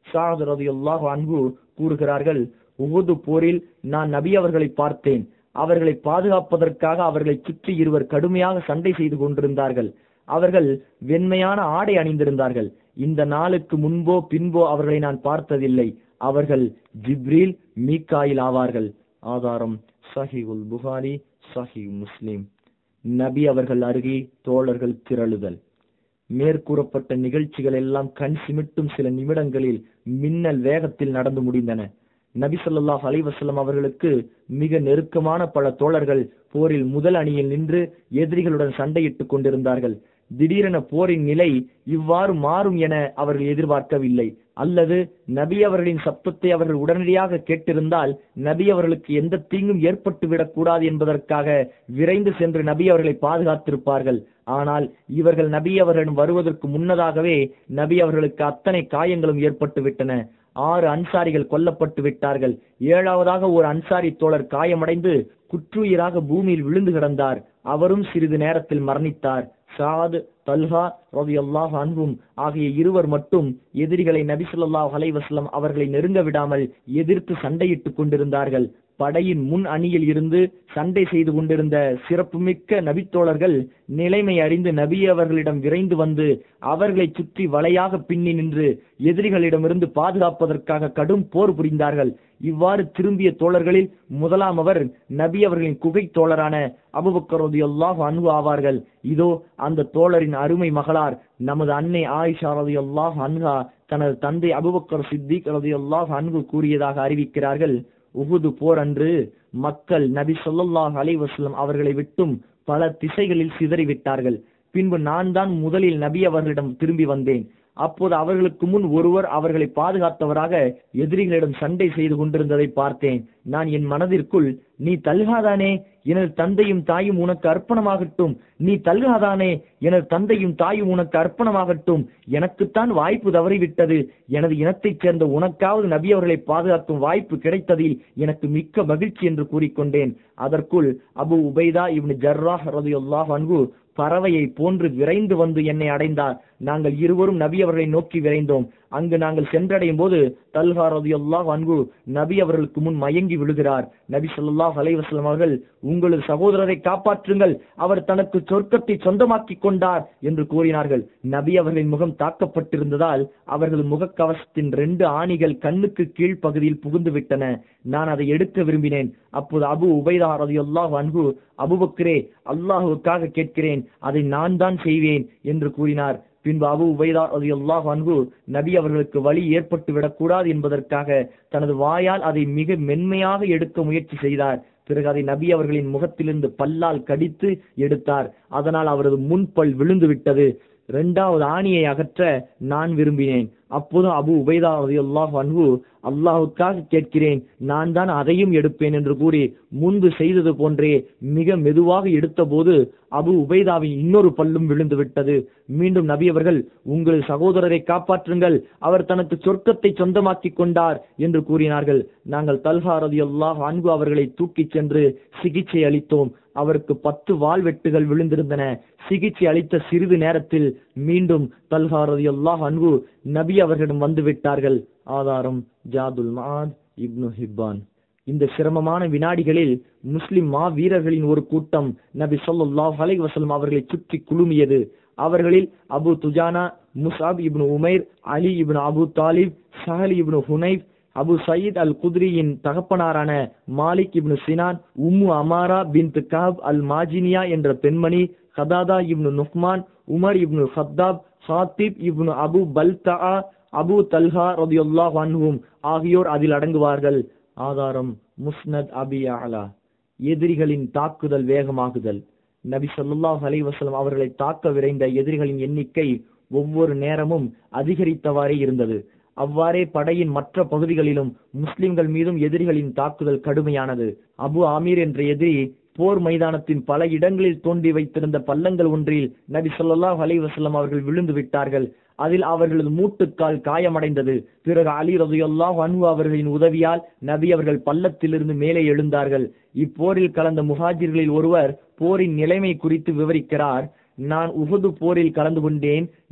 சாத் ரதியுல்லாஹு அன்ஹு கூறுகிறார்கள் உஹது போரில் நான் நபி அவர்களை பார்த்தேன் அவர்களை பாதுகாப்பதற்காக அவர்களை சுற்றி இருவர் கடுமையாக சண்டை செய்து கொண்டிருந்தார்கள் அவர்கள் வெண்மையான ஆடை அணிந்திருந்தார்கள் இந்த நாளுக்கு முன்போ பின்போ அவர்களை நான் பார்த்ததில்லை அவர்கள் ஜிப்ரீல் மீக்காயில் ஆவார்கள் ஆதாரம் சஹிகுல் புகாரி சஹி முஸ்லிம் நபி அவர்கள் அருகே தோழர்கள் திரளுதல் மேற்கூறப்பட்ட நிகழ்ச்சிகள் எல்லாம் கண் சிமிட்டும் சில நிமிடங்களில் மின்னல் வேகத்தில் நடந்து முடிந்தன நபி ஸல்லல்லாஹு அலைஹி வஸல்லம் அவர்களுக்கு மிக நெருக்கமான பல தோழர்கள் போரில் முதல் அணியில் நின்று எதிரிகளுடன் சண்டையிட்டுக் கொண்டிருந்தார்கள் திடீரென போரின் நிலை இவ்வாறு மாறும் என அவர்கள் எதிர்பார்க்கவில்லை அல்லது நபி அவர்களின் சப்தத்தை அவர்கள் உடனடியாக கேட்டிருந்தால் நபி அவர்களுக்கு எந்த தீங்கும் ஏற்பட்டு விடக்கூடாது என்பதற்காக விரைந்து சென்று நபி அவர்களை பாதுகாத்திருப்பார்கள் ஆனால் இவர்கள் நபி அவர்களிடம் வருவதற்கு முன்னதாகவே நபி அவர்களுக்கு அத்தனை காயங்களும் ஏற்பட்டு விட்டன ஆறு அன்சாரிகள் கொல்லப்பட்டு விட்டார்கள் ஏழாவதாக ஒரு அன்சாரி தோழர் காயமடைந்து குற்றுயிராக பூமியில் விழுந்து கிடந்தார் அவரும் சிறிது நேரத்தில் மரணித்தார் சாத் தல்ஹா ரலியல்லாஹு அன்ஹும் ஆகிய இருவர் மட்டும் எதிரிகளை நபி ஸல்லல்லாஹு அலைஹி வஸல்லம் அவர்களை நெருங்க விடாமல் எதிர்த்து சண்டையிட்டுக் கொண்டிருந்தார்கள் படையின் முன் அணியில் இருந்து சண்டை செய்து கொண்டிருந்த சிறப்புமிக்க நபித்தோழர்கள் நிலைமை அறிந்து நபி அவர்களிடம் விரைந்து வந்து அவர்களை சுற்றி வலையாக பின்னி நின்று எதிரிகளிடமிருந்து பாதுகாப்பதற்காக கடும் போர் புரிந்தார்கள் இவ்வாறு திரும்பிய தோழர்களில் முதலாம் அவர் நபி அவர்களின் குகை தோழரான அபுபக்கர் ரலியல்லாஹு அன்ஹு ஆவார்கள் இதோ அந்த தோழரின் அருமை மகளார் நமது அன்னை ஆயிஷா ரலியல்லாஹு அன்ஹா தனது தந்தை அபுபக்கர் சித்திக் ரலியல்லாஹு அன்ஹு கூறியதாக அறிவிக்கிறார்கள் உகுது போர் அன்று மக்கள் நபி ஸல்லல்லாஹு அலைஹி வஸல்லம் அவர்களை விட்டும் பல திசைகளில் சிதறிவிட்டார்கள் பின்பு நான் தான் முதலில் நபி அவர்களிடம் திரும்பி வந்தேன் அப்போது அவர்களுக்கு முன் ஒருவர் அவர்களை பாதுகாத்தவராக எதிரிகளிடம் சண்டை செய்து கொண்டிருந்ததை பார்த்தேன் நான் என் மனதிற்குள் நீ தல்காதானே எனது தந்தையும் தாயும் உனக்கு அர்ப்பணமாகட்டும் நீ தல்காதானே எனது தந்தையும் தாயும் உனக்கு அர்ப்பணமாகட்டும் எனக்குத்தான் வாய்ப்பு தவறிவிட்டது எனது இனத்தைச் சேர்ந்த உனக்காவது நபி அவர்களை பாதுகாக்கும் வாய்ப்பு கிடைத்ததில் எனக்கு மிக்க மகிழ்ச்சி என்று கூறிக்கொண்டேன் அதற்குள் அபு உபைதா இவனு ஜர்ராஹ் ரதியுல்லாஹ் அன்கு பறவையை போன்று விரைந்து வந்து என்னை அடைந்தார் நாங்கள் இருவரும் நபி அவர்களை நோக்கி விரைந்தோம் அங்கு நாங்கள் சென்றடையும் போது தல்ஹா ரதியுல்லாஹ் அன்கு நபி அவர்களுக்கு முன் மயங்கி விழுகிறார் நபி ஸல்லல்லாஹு அலைஹி வஸல்லம் அவர்கள் உங்களது சகோதரரை காப்பாற்றுங்கள் அவர் தனக்கு சொர்க்கத்தை சொந்தமாக்கிக் கொண்டார் என்று கூறினார்கள் நபி அவர்களின் முகம் தாக்கப்பட்டிருந்ததால் அவர்கள் முகக்கவசத்தின் ரெண்டு ஆணிகள் கண்ணுக்கு கீழ் பகுதியில் புகுந்து விட்டன நான் அதை எடுக்க விரும்பினேன் அப்போது அபு உபைதா ரதியுல்லாஹு அன்ஹு அபுபக்கரே அல்லாஹுவுக்காக கேட்கிறேன் அதை நான் தான் செய்வேன் என்று கூறினார் பின்பு அபு உபைதா ரலியல்லாஹு அன்ஹு நபி அவர்களுக்கு வழி ஏற்பட்டு விடக்கூடாது என்பதற்காக தனது வாயால் அதை மிக மென்மையாக எடுக்க முயற்சி செய்தார் பிறகு அதை நபி அவர்களின் முகத்திலிருந்து பல்லால் கடித்து எடுத்தார் அதனால் அவரது முன்பல் விழுந்து விட்டது இரண்டாவது ஆணியை அகற்ற நான் விரும்பினேன் அப்போது அபு உபைதா ரலியல்லாஹு அன்ஹு அல்லாஹுக்காக கேட்கிறேன் நான் தான் அதையும் எடுப்பேன் என்று கூறி முன்பு செய்தது போன்றே மிக மெதுவாக எடுத்தபோது அபு உபைதாவின் இன்னொரு பல்லும் விழுந்து விட்டது மீண்டும் நபி அவர்கள் உங்கள் சகோதரரை காப்பாற்றுங்கள் அவர் தனக்கு சொர்க்கத்தை சொந்தமாக்கிக் கொண்டார் என்று கூறினார்கள் நாங்கள் தல்ஹா ரலியல்லாஹு அன்ஹு அவர்களை தூக்கிச் சென்று சிகிச்சை அளித்தோம் அவருக்கு பத்து வாள்வெட்டுகள் விழுந்திருந்தன சிகிச்சை அளித்த சிறிது நேரத்தில் மீண்டும் தல்ஹா ரலியல்லாஹு அன்ஹு நபி அவர்களிடம் வந்து விட்டார்கள் ஆதாரம் ஜாதுல் மாத் இப்னு ஹிப்பான் இந்த சிரமமான வினாடிகளில் முஸ்லிம் மா வீரர்களின் ஒரு கூட்டம் நபி ஸல்லல்லாஹு அலைஹி வஸல்லம் அவர்களை சுற்றி குழுமியது அவர்களில் Abu Dujana Musab ibn Umair Ali ibn Abu Talib Sahl ibn Hunaif Abu Saeed al குத்ரியின் தகப்பனாரான Malik ibn Sinan Umm Amara bint Kab al Maziniya என்ற பெண்மணி Qatada ibn Numan Umar ibn Khattab Hatib ibn Abu Balta Abu Talha ரதியுல்லாஹு அன்ஹும் ஆகியோர் அதில் அடங்குவார்கள் ஆதாரம் முஸ்னத் அபி அலா எதிரிகளின் தாக்குதல் வேகமாகுதல் நபி ஸல்லல்லாஹு அலைஹி வஸல்லம் அவர்களை தாக்க விரைந்த எதிரிகளின் எண்ணிக்கை ஒவ்வொரு நேரமும் அதிகரித்தவாறே இருந்தது அவ்வாறே படையின் மற்ற பகுதிகளிலும் முஸ்லிம்கள் மீதும் எதிரிகளின் தாக்குதல் கடுமையானது அபு ஆமீர் என்ற எதிரி போர் மைதானத்தின் பல இடங்களில் தோண்டி வைத்திருந்த பள்ளங்கள் ஒன்றில் நபி ஸல்லல்லாஹு அலைஹி வஸல்லம் அவர்கள் விழுந்து விட்டார்கள் அதில் அவர்களது மூட்டுக்கால் காயமடைந்தது பிறகு அலி ரலியல்லாஹு அன்ஹு அவர்களின் உதவியால் நபி அவர்கள் பள்ளத்திலிருந்து மேலே எழுந்தார்கள் இப்போரில் கலந்த முஹாஜிர்களில் ஒருவர் போரின் நிலைமை குறித்து விவரிக்கிறார் நான் உஹது போரில் கலந்து கொண்டேன்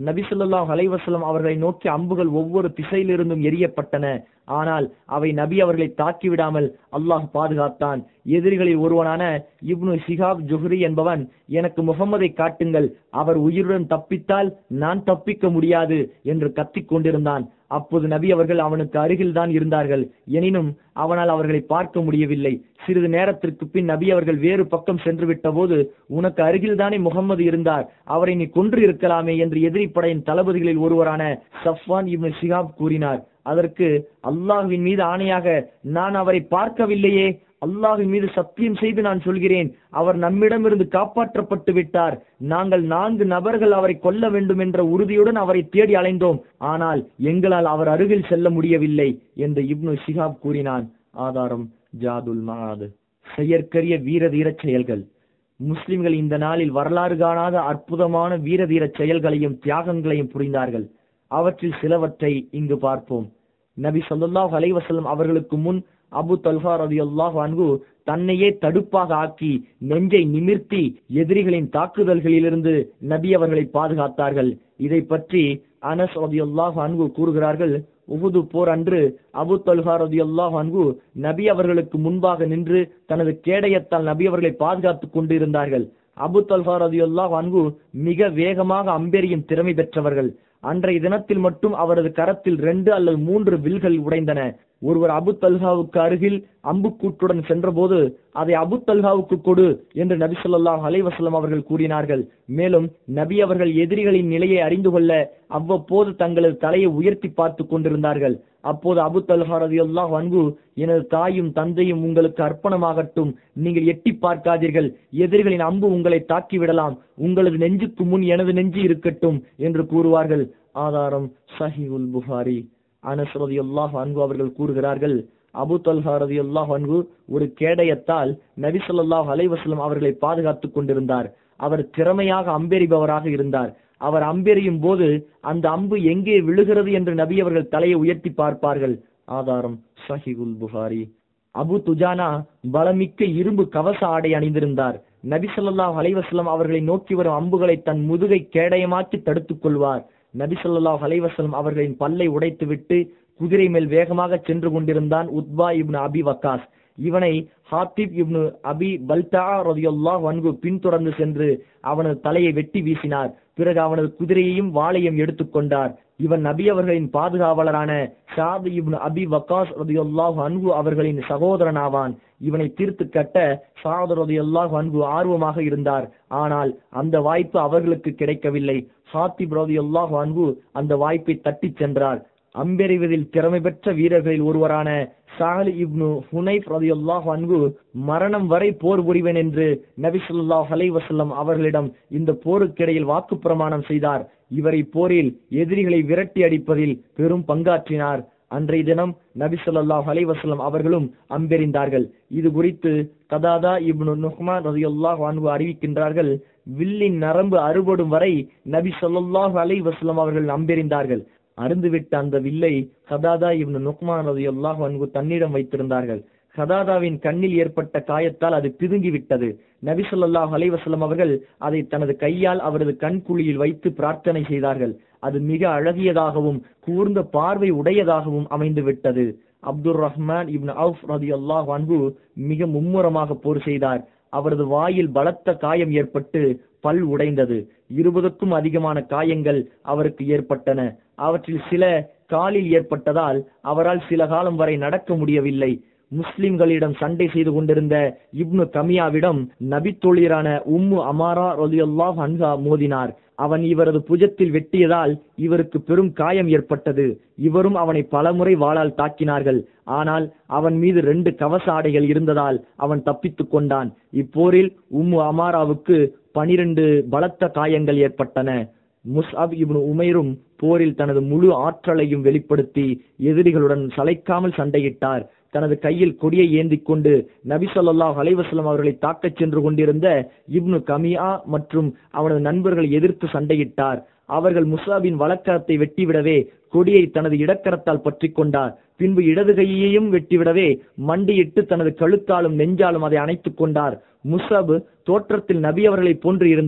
நபி ஸல்லல்லாஹு அலைஹி வஸல்லம் அவர்களை நோக்கி அம்புகள் ஒவ்வொரு திசையிலிருந்தும் எரியப்பட்டன ஆனால் அவை நபி அவர்களை தாக்கிவிடாமல் அல்லாஹ் பாதுகாத்தான் எதிரிகளில் ஒருவனான இப்னு ஷிஹாப் ஜுஹ்ரி என்பவன் எனக்கு முகம்மதை காட்டுங்கள் அவர் உயிருடன் தப்பித்தால் நான் தப்பிக்க முடியாது என்று கத்திக் கொண்டிருந்தான் அப்போது நபி அவர்கள் அவனுக்கு அருகில் தான் இருந்தார்கள் எனினும் அவனால் அவர்களை பார்க்க முடியவில்லை சிறிது நேரத்திற்கு பின் நபி அவர்கள் வேறு பக்கம் சென்று விட்ட போது உனக்கு அருகில்தானே முகம்மது இருந்தார் அவரை நீ கொன்று இருக்கலாமே என்று எதிரி படையின் தளபதிகளில் ஒருவரான சஃப்வான் இப்னு ஷிஹாப் கூறினார் அதற்கு அல்லாஹ்வின் மீது ஆணையாக நான் அவரை பார்க்கவில்லையே அல்லாஹின் மீது சத்தியம் செய்து நான் சொல்கிறேன் அவர் நம்மிடமிருந்து காப்பாற்றப்பட்டு விட்டார் நாங்கள் நான்கு நபர்கள் அவரை கொல்ல வேண்டும் என்ற உறுதியுடன் அவரை தேடி அலைந்தோம் ஆனால் எங்களால் அவர் அருகில் செல்ல முடியவில்லை என்று இப்னு ஷிஹாப் கூறினான் ஆதாரம் ஜாதுல் மகாது செயற்கரிய வீர தீரச் செயல்கள் முஸ்லிம்கள் இந்த நாளில் வரலாறு காணாத அற்புதமான வீர தீரச் செயல்களையும் தியாகங்களையும் புரிந்தார்கள் அவற்றில் சிலவற்றை இங்கு பார்ப்போம் நபி ஸல்லல்லாஹு அலைஹி வஸல்லம் அவர்களுக்கு முன் அபு தல்ஹா ரலியல்லாஹு அன்ஹு தன்னையே தடுப்பாக ஆக்கி நெஞ்சை நிமிர்த்தி எதிரிகளின் தாக்குதல்களிலிருந்து நபி அவர்களை பாதுகாத்தார்கள் இதை பற்றி அனஸ் ரலியல்லாஹு அன்ஹு கூறுகிறார்கள் உஹுது போர் அன்று அபு தல்ஹா ரலியல்லாஹு அன்ஹு நபி அவர்களுக்கு முன்பாக நின்று தனது கேடயத்தால் நபி அவர்களை பாதுகாத்துக் கொண்டிருந்தார்கள் அபு தல்ஹா ரலியல்லாஹு அன்ஹு மிக வேகமாக அம்பெறியும் திறமை பெற்றவர்கள் அன்றைய தினத்தில் மட்டும் அவரது கரத்தில் ரெண்டு அல்லது மூன்று வில்கள் உடைந்தன ஒருவர் அபு தல்ஹாவுக்கு அருகில் அம்புக்கூட்டுடன் சென்றபோது அதை அபு தல்ஹாவுக்கு கொடு என்று நபி ஸல்லல்லாஹு அலைஹி வஸல்லம் அவர்கள் கூறினார்கள் மேலும் நபி அவர்கள் எதிரிகளின் நிலையை அறிந்து கொள்ள அவ்வப்போது தங்களது தலையை உயர்த்தி பார்த்து கொண்டிருந்தார்கள் அப்போது அபு தல்ஹா ரலியல்லாஹு அன்ஹு எனது தாயும் தந்தையும் உங்களுக்கு அர்ப்பணமாகட்டும் நீங்கள் எட்டி பார்க்காதீர்கள் எதிரிகளின் அம்பு உங்களை தாக்கி விடலாம் உங்களது நெஞ்சுக்கு முன் எனது நெஞ்சு இருக்கட்டும் என்று கூறுவார்கள் ஆதாரம் சஹிஹுல் புகாரி அனஸ் ரலியல்லாஹு அன்ஹு அவர்கள் கூறுகிறார்கள் அபு தல்ஹா ரலியல்லாஹு அன்ஹு ஒரு கேடயத்தால் நபி ஸல்லல்லாஹு அலைஹி வஸல்லம் அவர்களை பாதுகாத்துக் கொண்டிருந்தார் அவர் திறமையாக அம்பெறிபவராக இருந்தார் அவர் அம்பெறியும் போது அந்த அம்பு எங்கே விழுகிறது என்று நபி அவர்கள் தலையை உயர்த்தி பார்ப்பார்கள் ஆதாரம் சஹிகுல் புகாரி அபு துஜானா பலமிக்க இரும்பு கவச ஆடை அணிந்திருந்தார் நபி ஸல்லல்லாஹு அலைஹி வஸல்லம் அவர்களை நோக்கி வரும் அம்புகளை தன் முதுகை கேடயமாக்கி தடுத்துக் கொள்வார் நபி ஸல்லல்லாஹு அலைஹி வஸல்லம் அவர்களின் பல்லை உடைத்துவிட்டு குதிரை மேல் வேகமாக சென்று கொண்டிருந்தான் உத்பா இப்னு அபி வக்காஸ் இவனை ஹாத்திப் இப்னு அபி பல்தா ரலியல்லாஹு அன்ஹு பின்தொடர்ந்து சென்று அவனது தலையை வெட்டி வீசினார் பிறகு அவனது குதிரையையும் வாளையும் எடுத்துக்கொண்டார் இவன் நபி அவர்களின் பாதுகாவலரான ஷாத் இப்னு அபி வக்காஸ் ரலியல்லாஹு அன்ஹு அவர்களின் சகோதரனாவான் இவனை தீர்த்து கட்ட ஷாத் ரலியல்லாஹு அன்ஹு ஆர்வமாக இருந்தார் ஆனால் அந்த வாய்ப்பு அவர்களுக்கு கிடைக்கவில்லை ஹாத்திப் ரலியல்லாஹு அன்ஹு அந்த வாய்ப்பை தட்டிச் சென்றார் அம்பெறிவதில் திறமை பெற்ற வீரர்களில் ஒருவரான சாஹல் இப்னு ஹுனைப் ரலியல்லாஹு அன்ஹு மரணம் வரை போர் புரிவேன் என்று நபி ஸல்லல்லாஹு அலைஹி வஸல்லம் அவர்களிடம் இந்த போருக்கிடையில் வாக்கு பிரமாணம் செய்தார் இவரை போரில் எதிரிகளை விரட்டி அடிப்பதில் பெரும் பங்காற்றினார் அன்றைய தினம் நபி ஸல்லல்லாஹு அலைஹி வஸல்லம் அவர்களும் அம்பெறிந்தார்கள் இது குறித்து கதாதா இப்னு நுஹ்மான் ரலியல்லாஹு அன்ஹு அறிவிக்கின்றார்கள் வில்லின் நரம்பு அறுபடும் வரை நபி ஸல்லல்லாஹு அலைஹி வஸல்லம் அவர்கள் அம்பெறிந்தார்கள் அருந்துவிட்ட அந்த வில்லை கதாதா இப்னு நுக்மான் ரலியல்லாஹு அன்ஹு தன்னிடம் வைத்திருந்தார்கள் கதாதாவின் கண்ணில் ஏற்பட்ட காயத்தால் அது பிதுங்கி விட்டது நபி ஸல்லல்லாஹு அலைஹி வஸல்லம் அவர்கள் அதை தனது கையால் அவரது கண்குழியில் வைத்து பிரார்த்தனை செய்தார்கள் அது மிக அழகியதாகவும் கூர்ந்த பார்வை உடையதாகவும் அமைந்து விட்டது அப்துர் ரஹ்மான் இப்னு அவுஃப் ரலியல்லாஹு அன்ஹு மிக மும்முரமாக போர் செய்தார் அவரது வாயில் பலத்த காயம் ஏற்பட்டு பல் உடைந்தது இருபதுக்கும் அதிகமான காயங்கள் அவருக்கு ஏற்பட்டன அவற்றில் சில காலில் ஏற்பட்டதால் அவரால் சில காலம் வரை நடக்க முடியவில்லை முஸ்லிம்களிடம் சண்டை செய்து கொண்டிருந்த இப்னு கமியாவிடம் நபித்தோழியரான உம்மு அமாரா ரலியல்லாஹு அன்ஹா மோதினார் அவன் இவரது புஜத்தில் வெட்டியதால் இவருக்கு பெரும் காயம் ஏற்பட்டது இவரும் அவனை பலமுறை வாளால் தாக்கினார்கள் ஆனால் அவன் மீது ரெண்டு கவச ஆடைகள் இருந்ததால் அவன் தப்பித்துக் கொண்டான் இப்போரில் உம்மு அமாராவுக்கு பனிரெண்டு பலத்த காயங்கள் ஏற்பட்டன முஸ்அப் இப்னு உமைரும் போரில் தனது முழு ஆற்றலையும் வெளிப்படுத்தி எதிரிகளுடன் சளைக்காமல் சண்டையிட்டார் தனது கையில் கொடியை ஏந்திக் கொண்டு நபி ஸல்லல்லாஹு அலைஹி வஸல்லம் அவர்களை தாக்கச் சென்று கொண்டிருந்த இப்னு கமியா மற்றும் அவனது நண்பர்கள் எதிர்த்து சண்டையிட்டார் அவர்கள் முசாபின் வலக்கரத்தை வெட்டிவிடவே கொடியை தனது இடக்கரத்தால் பற்றி கொண்டார் பின்பு இடது கையையும் வெட்டிவிடவே மண்டியிட்டு தனது கழுத்தாலும் நெஞ்சாலும் அதை அணைத்துக் கொண்டார் முசாப் தோற்றத்தில் நபி அவர்களை போன்று இருந்தார்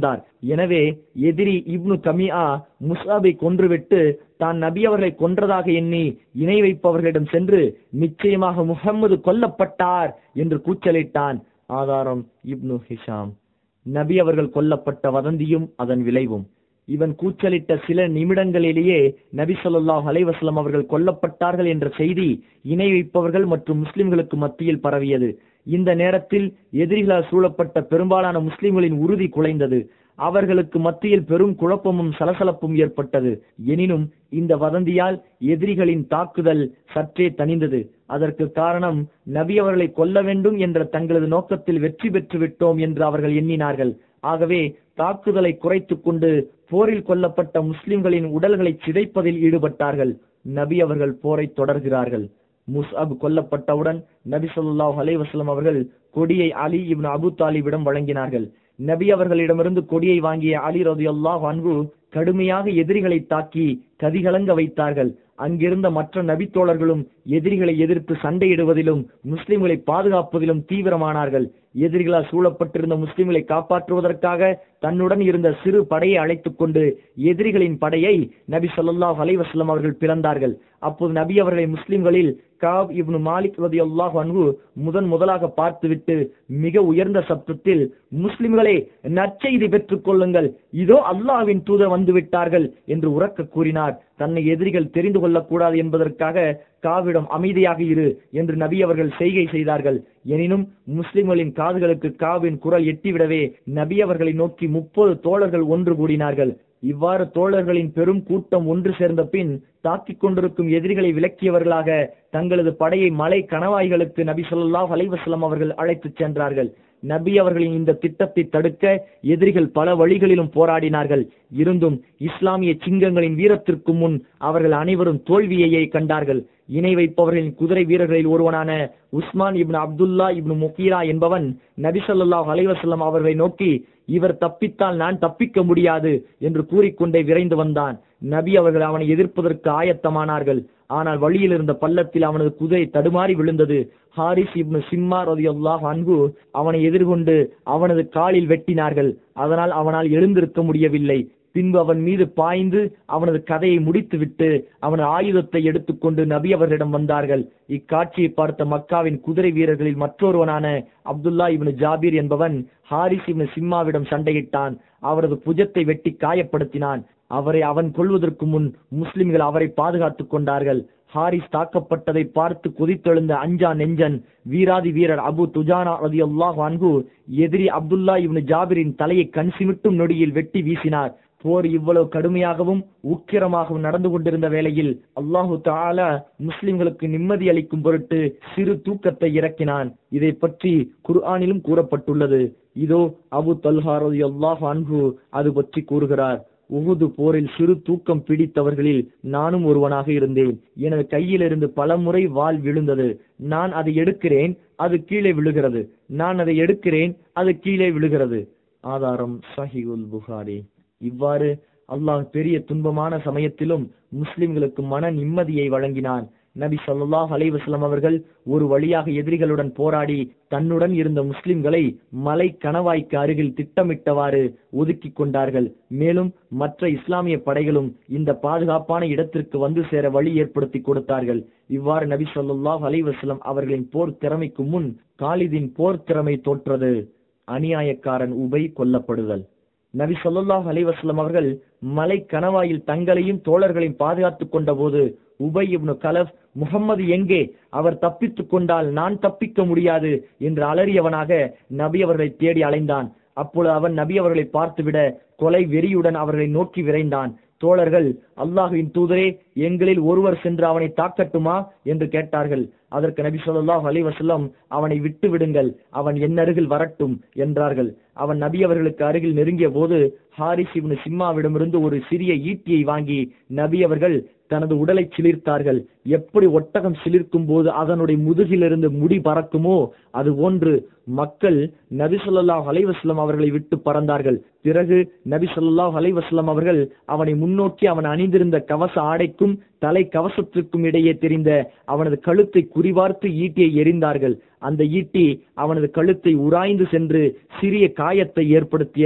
எனவே எதிரி இப்னு கமியா முஸ்அபை கொன்றுவிட்டு தான் நபி அவர்களை கொன்றதாக எண்ணி இணை வைப்பவர்களிடம் சென்று நிச்சயமாக முகம்மது கொல்லப்பட்டார் என்று கூச்சலிட்டான் ஆதாரம் இப்னு ஹிஷாம் நபி அவர்கள் கொல்லப்பட்ட வதந்தியும் அதன் விளைவும் இவன் கூச்சலிட்ட சில நிமிடங்களிலேயே நபி ஸல்லல்லாஹு அலைஹி வஸல்லம் அவர்கள் கொல்லப்பட்டார்கள் என்ற செய்தி இணை வைப்பவர்கள் மற்றும் முஸ்லிம்களுக்கு மத்தியில் பரவியது இந்த நேரத்தில் எதிரிகளால் சூழப்பட்ட பெரும்பாலான முஸ்லிம்களின் உறுதி குலைந்தது அவர்களுக்கு மத்தியில் பெரும் குழப்பமும் சலசலப்பும் ஏற்பட்டது எனினும் இந்த வதந்தியால் எதிரிகளின் தாக்குதல் சற்றே தணிந்தது அதற்கு காரணம் நபி அவர்களை கொல்ல வேண்டும் என்ற தங்களது நோக்கத்தில் வெற்றி பெற்று விட்டோம் என்று அவர்கள் எண்ணினார்கள் ஆகவே தாக்குதலை குறைத்துக் கொண்டு போரில் கொல்லப்பட்ட முஸ்லிம்களின் உடல்களை சிதைப்பதில் ஈடுபட்டார்கள் நபி அவர்கள் போரை தொடர்கிறார்கள் முஸ்அப் கொல்லப்பட்டவுடன் நபி ஸல்லல்லாஹு அலைஹி வஸல்லம் அவர்கள் கொடியை அலி இப்னு அபு தாலிபிடம் வழங்கினார்கள் நபி அவர்களிடமிருந்து கொடியை வாங்கிய அலி ரலியல்லாஹு அன்ஹு கடுமையாக எதிரிகளை தாக்கி கதிகலங்க வைத்தார்கள் அங்கிருந்த மற்ற நபித்தோழர்களும் எதிரிகளை எதிர்த்து சண்டையிடுவதிலும் முஸ்லிம்களை பாதுகாப்பதிலும் தீவிரமானார்கள் எதிரிகளால் சூழப்பட்டிருந்த முஸ்லிம்களை காப்பாற்றுவதற்காக தன்னுடன் இருந்த சிறு படையை அழைத்துக் கொண்டு எதிரிகளின் படையை நபி ஸல்லல்லாஹு அலைஹி வஸல்லம் அவர்கள் பிளந்தார்கள் அப்போது நபி அவர்களை முஸ்லிம்களில் காப் இப்னு மாலிக் ரலியல்லாஹு அன்ஹு முதன் முதலாக பார்த்துவிட்டு மிக உயர்ந்த சப்தத்தில் முஸ்லிம்களே நற்செய்தி பெற்றுக் கொள்ளுங்கள் இதோ அல்லாஹ்வின் தூதர் வந்து விட்டார்கள் என்று உறக்க கூறினார் தன்னை எதிரிகள் தெரிந்து கொள்ளக்கூடாது என்பதற்காக காவிடம் அமைதியாக இரு என்று நபி அவர்கள் செய்கை செய்தார்கள் எனினும் முஸ்லிம்களின் காதுகளுக்கு காவின் குரல் எட்டிவிடவே நபி அவர்களை நோக்கி முப்பது தோழர்கள் ஒன்று கூடினார்கள் இவ்வாறு தோழர்களின் பெரும் கூட்டம் ஒன்று சேர்ந்த பின் தாக்கிக் கொண்டிருக்கும் எதிரிகளை விலக்கியவர்களாக தங்களது படையை மலை கணவாய்களுக்கு நபி ஸல்லல்லாஹு அலைஹி வஸல்லம் அவர்கள் அழைத்துச் சென்றார்கள் நபி அவர்களின் இந்த திட்டத்தை தடுக்க எதிரிகள் பல வழிகளிலும் போராடினார்கள் இருந்தும் இஸ்லாமிய சிங்கங்களின் வீரத்திற்கு முன் அவர்கள் அனைவரும் தோல்வியையே கண்டார்கள் இணை வைப்பவர்களின் குதிரை வீரர்களில் ஒருவனான உஸ்மான் இப்னு அப்துல்லா இப்னு முகீரா என்பவன் நபி ஸல்லல்லாஹு அலைஹி வஸல்லம் அவர்களை நோக்கி இவர் தப்பித்தால் நான் தப்பிக்க முடியாது என்று கூறிக்கொண்டே விரைந்து வந்தான் நபி அவர்கள் அவனை எதிர்ப்பதற்கு ஆயத்தமானார்கள் ஆனால் வழியில் இருந்த பள்ளத்தில் அவனது குதிரை தடுமாறி விழுந்தது ஹாரிஸ் இப்னு சிம்மா ரதியல்லாஹு அன்ஹு அவனை எதிர்கொண்டு அவனது காலில் வெட்டினார்கள் அதனால் அவனால் எழுந்திருக்க முடியவில்லை பின்பு அவன் மீது பாய்ந்து அவனது கதையை முடித்துவிட்டு அவனது ஆயுதத்தை எடுத்துக்கொண்டு நபி அவர்களிடம் வந்தார்கள் இக்காட்சியை பார்த்த மக்காவின் குதிரை வீரர்களில் மற்றொருவனான அப்துல்லா இப்னு ஜாபீர் என்பவன் ஹாரிஸ் இப்னு சிம்மாவிடம் சண்டையிட்டான் அவரது புஜத்தை வெட்டி காயப்படுத்தினான் அவரை அவன் கொள்வதற்கு முன் முஸ்லிம்கள் அவரை பாதுகாத்துக் கொண்டார்கள் ஹாரிஸ் தாக்கப்பட்டதை பார்த்து கொதித்தெழுந்த அஞ்சா நெஞ்சன் வீராதி வீரர் அபு துஜானா ரதி அல்லாஹ் அன்கு எதிரி அப்துல்லா இப்னு ஜாபிரின் தலையை கண் சிமிட்டும் நொடியில் வெட்டி வீசினார் போர் இவ்வளவு கடுமையாகவும் உக்கிரமாகவும் நடந்து கொண்டிருந்த வேளையில் அல்லாஹு தாலா முஸ்லிம்களுக்கு நிம்மதி அளிக்கும் பொருட்டு சிறு தூக்கத்தை இறக்கினான் இதை பற்றி குர்ஆனிலும் கூறப்பட்டுள்ளது இதோ அபு தல்ஹா ரதி அல்லாஹ் அன்ஹு அது பற்றி கூறுகிறார் உகுது போரில் சிறு தூக்கம் பிடித்தவர்களில் நானும் ஒருவனாக இருந்தேன் எனது கையிலிருந்து பல முறை வாள் விழுந்தது நான் அதை எடுக்கிறேன் அது கீழே விழுகிறது நான் அதை எடுக்கிறேன் அது கீழே விழுகிறது ஆதாரம் சஹிகுல் புகாரி இவ்வாறு அல்லாஹ் பெரிய துன்பமான சமயத்திலும் முஸ்லிம்களுக்கு மன நிம்மதியை வழங்கினான் நபி ஸல்லல்லாஹு அலைஹி வஸல்லம் அவர்கள் ஒரு வழியாக எதிரிகளுடன் போராடி தன்னுடன் இருந்த முஸ்லிம்களை மலை கணவாய்க்கு அருகில் திட்டமிட்டவாறு ஒதுக்கிக் கொண்டார்கள் மேலும் மற்ற இஸ்லாமிய படைகளும் இந்த பாதுகாப்பான இடத்திற்கு வந்து சேர வழி ஏற்படுத்தி கொடுத்தார்கள் இவ்வாறு நபி ஸல்லல்லாஹு அலைஹி வஸல்லம் அவர்களின் போர் திறமைக்கு முன் காலிதின் போர் திறமை தோற்றது அநியாயக்காரன் உபை கொல்லப்படுதல் நபி ஸல்லல்லாஹு அலைஹி வஸல்லம் அவர்கள் மலை கணவாயில் தங்களையும் தோழர்களையும் பாதுகாத்துக் கொண்ட போது உபை இப்னு கலப் முகம்மது எங்கே அவர் தப்பித்துக் கொண்டால் நான் தப்பிக்க முடியாது என்று அலறியவனாக நபி அவர்களை தேடி அலைந்தான் அப்பொழுது அவன் நபி அவர்களை பார்த்துவிட கொலை வெறியுடன் அவர்களை நோக்கி விரைந்தான் தோழர்கள் அல்லாஹுவின் தூதரே எங்களில் ஒருவர் சென்று அவனை தாக்கட்டுமா என்று கேட்டார்கள் அதற்கு நபி ஸல்லல்லாஹு அலைஹி வஸல்லம் அவனை விட்டு விடுங்கள் அவன் என் அருகில் வரட்டும் என்றார்கள் அவன் நபி அவர்களுக்கு அருகில் நெருங்கிய போது ஹாரிஸ் இப்னு சிம்மாவிடமிருந்து ஒரு சிறிய ஈட்டியை வாங்கி நபி அவர்கள் தனது உடலை சிலிர்த்தார்கள் எப்படி ஒட்டகம் சிலிர்க்கும் போது அதனுடைய முதுகிலிருந்து முடி பறக்குமோ அது போன்று மக்கள் நபி ஸல்லல்லாஹு அலைஹி வஸல்லம் அவர்களை விட்டு பறந்தார்கள் பிறகு நபி ஸல்லல்லாஹு அலைஹி வஸல்லம் அவர்கள் அவனை முன்னோக்கி அவன் அணிந்திருந்த கவச ஆடைக்கும் தலை கவசத்திற்கும் இடையே தெரிந்த அவனது கழுத்தை குறிபார்த்து ஈட்டியை எறிந்தார்கள் அந்த ஈட்டி அவனது கழுத்தை உராய்ந்து சென்று சிறிய காயத்தை ஏற்படுத்தியது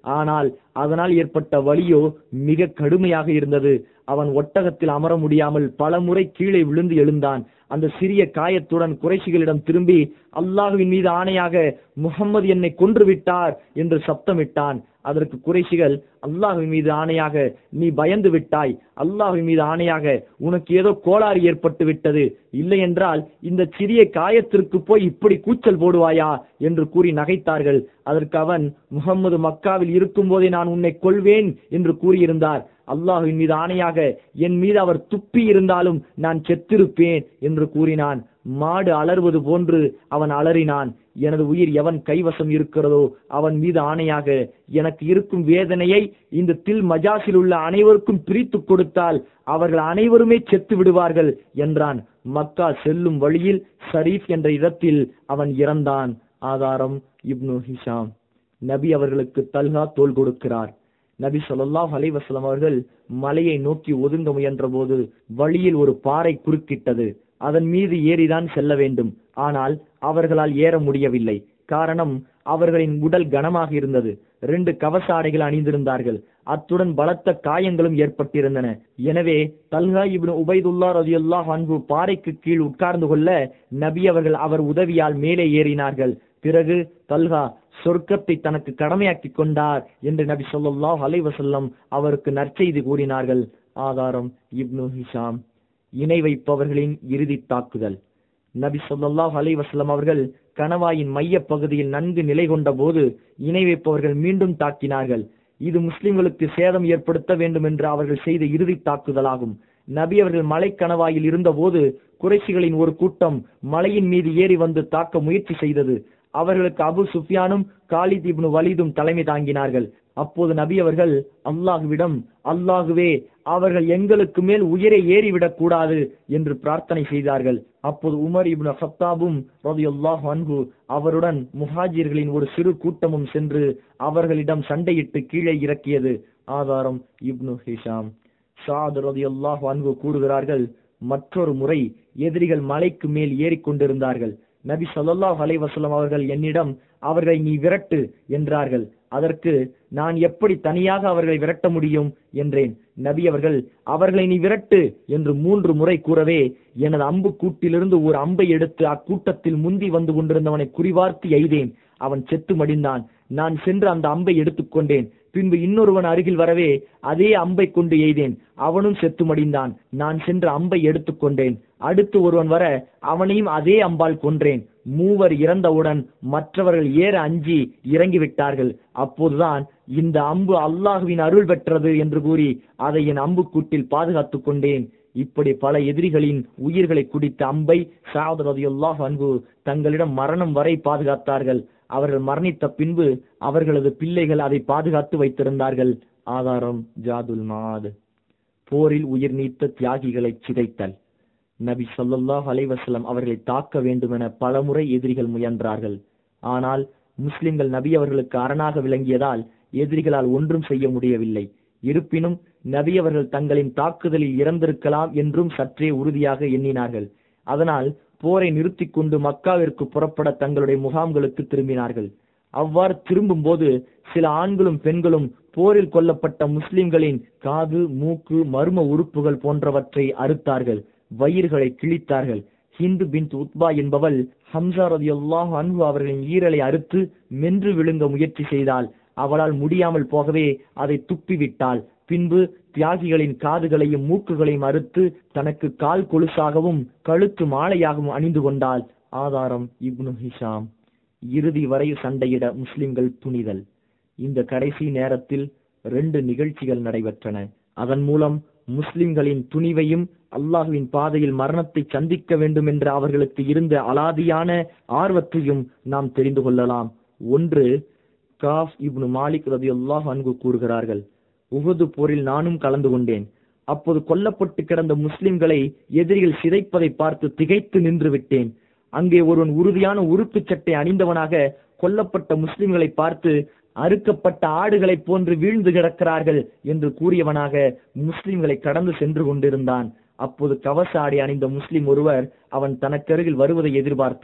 ஆனால் அதனால் ஏற்பட்ட வலியோ மிக கடுமையாக இருந்தது அவன் ஒட்டகத்தில் அமர முடியாமல் பல முறை கீழே விழுந்து எழுந்தான் அந்த சிறிய காயத்துடன் குறைஷிகளிடம் திரும்பி அல்லாஹுவின் மீது ஆணையாக முகம்மது என்னை கொன்று விட்டார் என்று சப்தமிட்டான் அதற்கு குறைஷிகள் அல்லாஹுவின் மீது ஆணையாக நீ பயந்து விட்டாய் அல்லாஹுவின் மீது ஆணையாக உனக்கு ஏதோ கோளாறு ஏற்பட்டு விட்டது இல்லை என்றால் இந்த சிறிய காயத்திற்கு போய் இப்படி கூச்சல் போடுவாயா என்று கூறி நகைத்தார்கள் அதற்கு அவன் முகம்மது மக்காவில் இருக்கும் போதே நான் உன்னை கொள்வேன் என்று கூறியிருந்தார் அல்லாஹுவின் மீது ஆணையாக என் மீது அவர் துப்பி இருந்தாலும் நான் செத்திருப்பேன் என்று கூறினான் மாடு அலறுவது போன்று அவன் அலறினான் எனது உயிர் எவன் கைவசம் இருக்கிறதோ அவன் மீது ஆணையாக எனக்கு இருக்கும் வேதனையை இந்த தில் மஜாஸில் உள்ள அனைவருக்கும் பிரித்து கொடுத்தால் அவர்கள் அனைவருமே செத்து விடுவார்கள் என்றான் மக்கா செல்லும் வழியில் ஷரீப் என்ற இடத்தில் அவன் இறந்தான் ஆதாரம் இப்னு ஹிஷாம் நபி அவர்களுக்கு தல்ஹா தோல் கொடுக்கிறார் நபி ஸல்லல்லாஹு அலைஹி வஸல்லம் அவர்கள் மலையை நோக்கி ஒதுங்க முயன்ற போது வழியில் ஒரு பாறை குறுக்கிட்டது அதன் மீது ஏறிதான் செல்ல வேண்டும் ஆனால் அவர்களால் ஏற முடியவில்லை காரணம் அவர்களின் உடல் கனமாக இருந்தது ரெண்டு கவச ஆடைகள் அணிந்திருந்தார்கள் அத்துடன் பலத்த காயங்களும் ஏற்பட்டிருந்தன எனவே தல்ஹா இப்னு உபைதுல்லா ரதியுல்லாஹ் அன்பு பாறைக்கு கீழ் உட்கார்ந்து கொள்ள நபி அவர்கள் அவர் உதவியால் மேலே ஏறினார்கள் பிறகு தல்ஹா சொர்க்கத்தை தனக்கு கடமையாக்கி கொண்டார் என்று நபி ஸல்லல்லாஹு அலைஹி வஸல்லம் அவருக்கு நற்செய்தி கூறினார்கள் ஆதாரம் இப்னு ஹிஷாம் இணை வைப்பவர்களின் இறுதி தாக்குதல் நபி ஸல்லல்லாஹு அலைஹி வஸல்லம் அவர்கள் கணவாயின் மைய பகுதியில் நன்கு நிலை கொண்ட போது இணை வைப்பவர்கள் மீண்டும் தாக்கினார்கள் இது முஸ்லிம்களுக்கு சேதம் ஏற்படுத்த வேண்டும் என்று அவர்கள் செய்த இறுதி தாக்குதலாகும் நபி அவர்கள் மலை கணவாயில் இருந்தபோது குறைஷிகளின் ஒரு கூட்டம் மலையின் மீது ஏறி வந்து தாக்க முயற்சி செய்தது அவர்களுக்கு அபு சுஃபியானும் காலித் இப்னு வலீதும் தலைமை தாங்கினார்கள் அப்போது நபி அவர்கள் அல்லாஹுவிடம் அல்லாஹுவே அவர்கள் எங்களுக்கு மேல் உயரே ஏறிவிடக் கூடாது என்று பிரார்த்தனை செய்தார்கள் அப்போது உமர் இப்னு ஹத்தாபும் ரலியல்லாஹு அன்ஹு அவருடன் முஹாஜிர்களின் ஒரு சிறு கூட்டமும் சென்று அவர்களிடம் சண்டையிட்டு கீழே இறக்கியது ஆதாரம் இப்னு ஹிஷாம் சாத் ரலியல்லாஹு அன்ஹு கூறுகிறார்கள் மற்றொரு முறை எதிரிகள் மலைக்கு மேல் ஏறிக்கொண்டிருந்தார்கள் நபி ஸல்லல்லாஹு அலைஹி வஸல்லம் அவர்கள் என்னிடம் அவர்களை நீ விரட்டு என்றார்கள் அதற்கு நான் எப்படி தனியாக அவர்களை விரட்ட முடியும் என்றேன் நபி அவர்கள் அவர்களை நீ விரட்டு என்று மூன்று முறை கூறவே எனது அம்பு கூட்டிலிருந்து ஒரு அம்பை எடுத்து அக்கூட்டத்தில் முந்தி வந்து கொண்டிருந்தவனை குறிவார்த்து எய்தேன் அவன் செத்து மடிந்தான் நான் சென்று அந்த அம்பை எடுத்துக்கொண்டேன் பின்பு இன்னொருவன் அருகில் வரவே அதே அம்பை கொண்டு எய்தேன் அவனும் செத்து மடிந்தான் நான் சென்று அம்பை எடுத்துக்கொண்டேன் அடுத்து ஒருவன் வர அவனையும் அதே அம்பால் கொன்றேன் மூவர் இறந்தவுடன் மற்றவர்கள் ஏற அஞ்சி இறங்கிவிட்டார்கள் அப்போதுதான் இந்த அம்பு அல்லாஹுவின் அருள் பெற்றது என்று கூறி அதை என் அம்புக்கூட்டில் பாதுகாத்துக் கொண்டேன் இப்படி பல எதிரிகளின் உயிர்களை குடித்த அம்பை சாத் ரதியுல்லாஹ் அன்பு தங்களிடம் மரணம் வரை பாதுகாத்தார்கள் அவர்கள் மரணித்த பின்பு அவர்களது பிள்ளைகள் அதை பாதுகாத்து வைத்திருந்தார்கள் ஆதாரம் ஜாதுல் மாத் போரில் உயிர் நீத்த தியாகிகளை சிதைத்தல் நபி ஸல்லல்லாஹு அலைஹி வஸல்லம் அவர்களை தாக்க வேண்டுமென பலமுறை எதிரிகள் முயன்றார்கள் ஆனால் முஸ்லிம்கள் நபி அவர்களுக்கு அரணாக விளங்கியதால் எதிரிகளால் ஒன்றும் செய்ய முடியவில்லை இருப்பினும் நபி அவர்கள் தங்களின் தாக்குதலில் இறந்திருக்கலாம் என்றும் சற்றே உறுதியாக எண்ணினார்கள் அதனால் போரை நிறுத்திக் கொண்டு மக்காவிற்கு புறப்பட தங்களுடைய முகாம்களுக்கு திரும்பினார்கள் அவ்வாறு திரும்பும் போது சில ஆண்களும் பெண்களும் போரில் கொல்லப்பட்ட முஸ்லிம்களின் காது மூக்கு மர்ம உறுப்புகள் போன்றவற்றை அறுத்தார்கள் வயிறுகளை கிழித்தார்கள் ஹிந்து பின் உத்பா என்பவள் ஹம்சா ரதியுல்லாஹு அன்ஹு அவர்களின் ஈரலை அறுத்து மென்று விழுங்க முயற்சி செய்தால் அவளால் முடியாமல் போகவே அதை துப்பிவிட்டாள் பின்பு தியாகிகளின் காதுகளையும் மூக்குகளையும் அறுத்து தனக்கு கால் கொலுசாகவும் கழுத்து மாலையாகவும் அணிந்து கொண்டாள் ஆதாரம் இப்னு ஹிஷாம் இறுதி வரை சண்டையிட முஸ்லிம்கள் துணிதல் இந்த கடைசி நேரத்தில் ரெண்டு நிகழ்ச்சிகள் நடைபெற்றன அதன் மூலம் முஸ்லிம்களின் துணிவையும் அல்லாஹுவின் பாதையில் மரணத்தை சந்திக்க வேண்டும் என்ற அவர்களுக்கு இருந்த அலாதியான ஆர்வத்தையும் நாம் தெரிந்து கொள்ளலாம் ஒன்று காஃப் இப்னு மாலிக் ரதி அல்லாஹ் அன்கு கூறுகிறார்கள் உஹது போரில் நானும் கலந்து கொண்டேன் அப்போது கொல்லப்பட்டு கிடந்த முஸ்லிம்களை எதிரிகள் சிதைப்பதை பார்த்து திகைத்து நின்று விட்டேன் அங்கே ஒருவன் உறுதியான உறுப்பு சட்டை அணிந்தவனாக கொல்லப்பட்ட முஸ்லிம்களை பார்த்து அறுக்கப்பட்ட ஆடுகளைப் போன்று வீழ்ந்து கிடக்கிறார்கள் என்று கூறியவனாக முஸ்லிம்களை கடந்து சென்று கொண்டிருந்தான் அப்போது கவச ஆடை அணிந்த முஸ்லிம் ஒருவர் அவன் தனக்கருகில் வருவதை எதிர்பார்த்தார்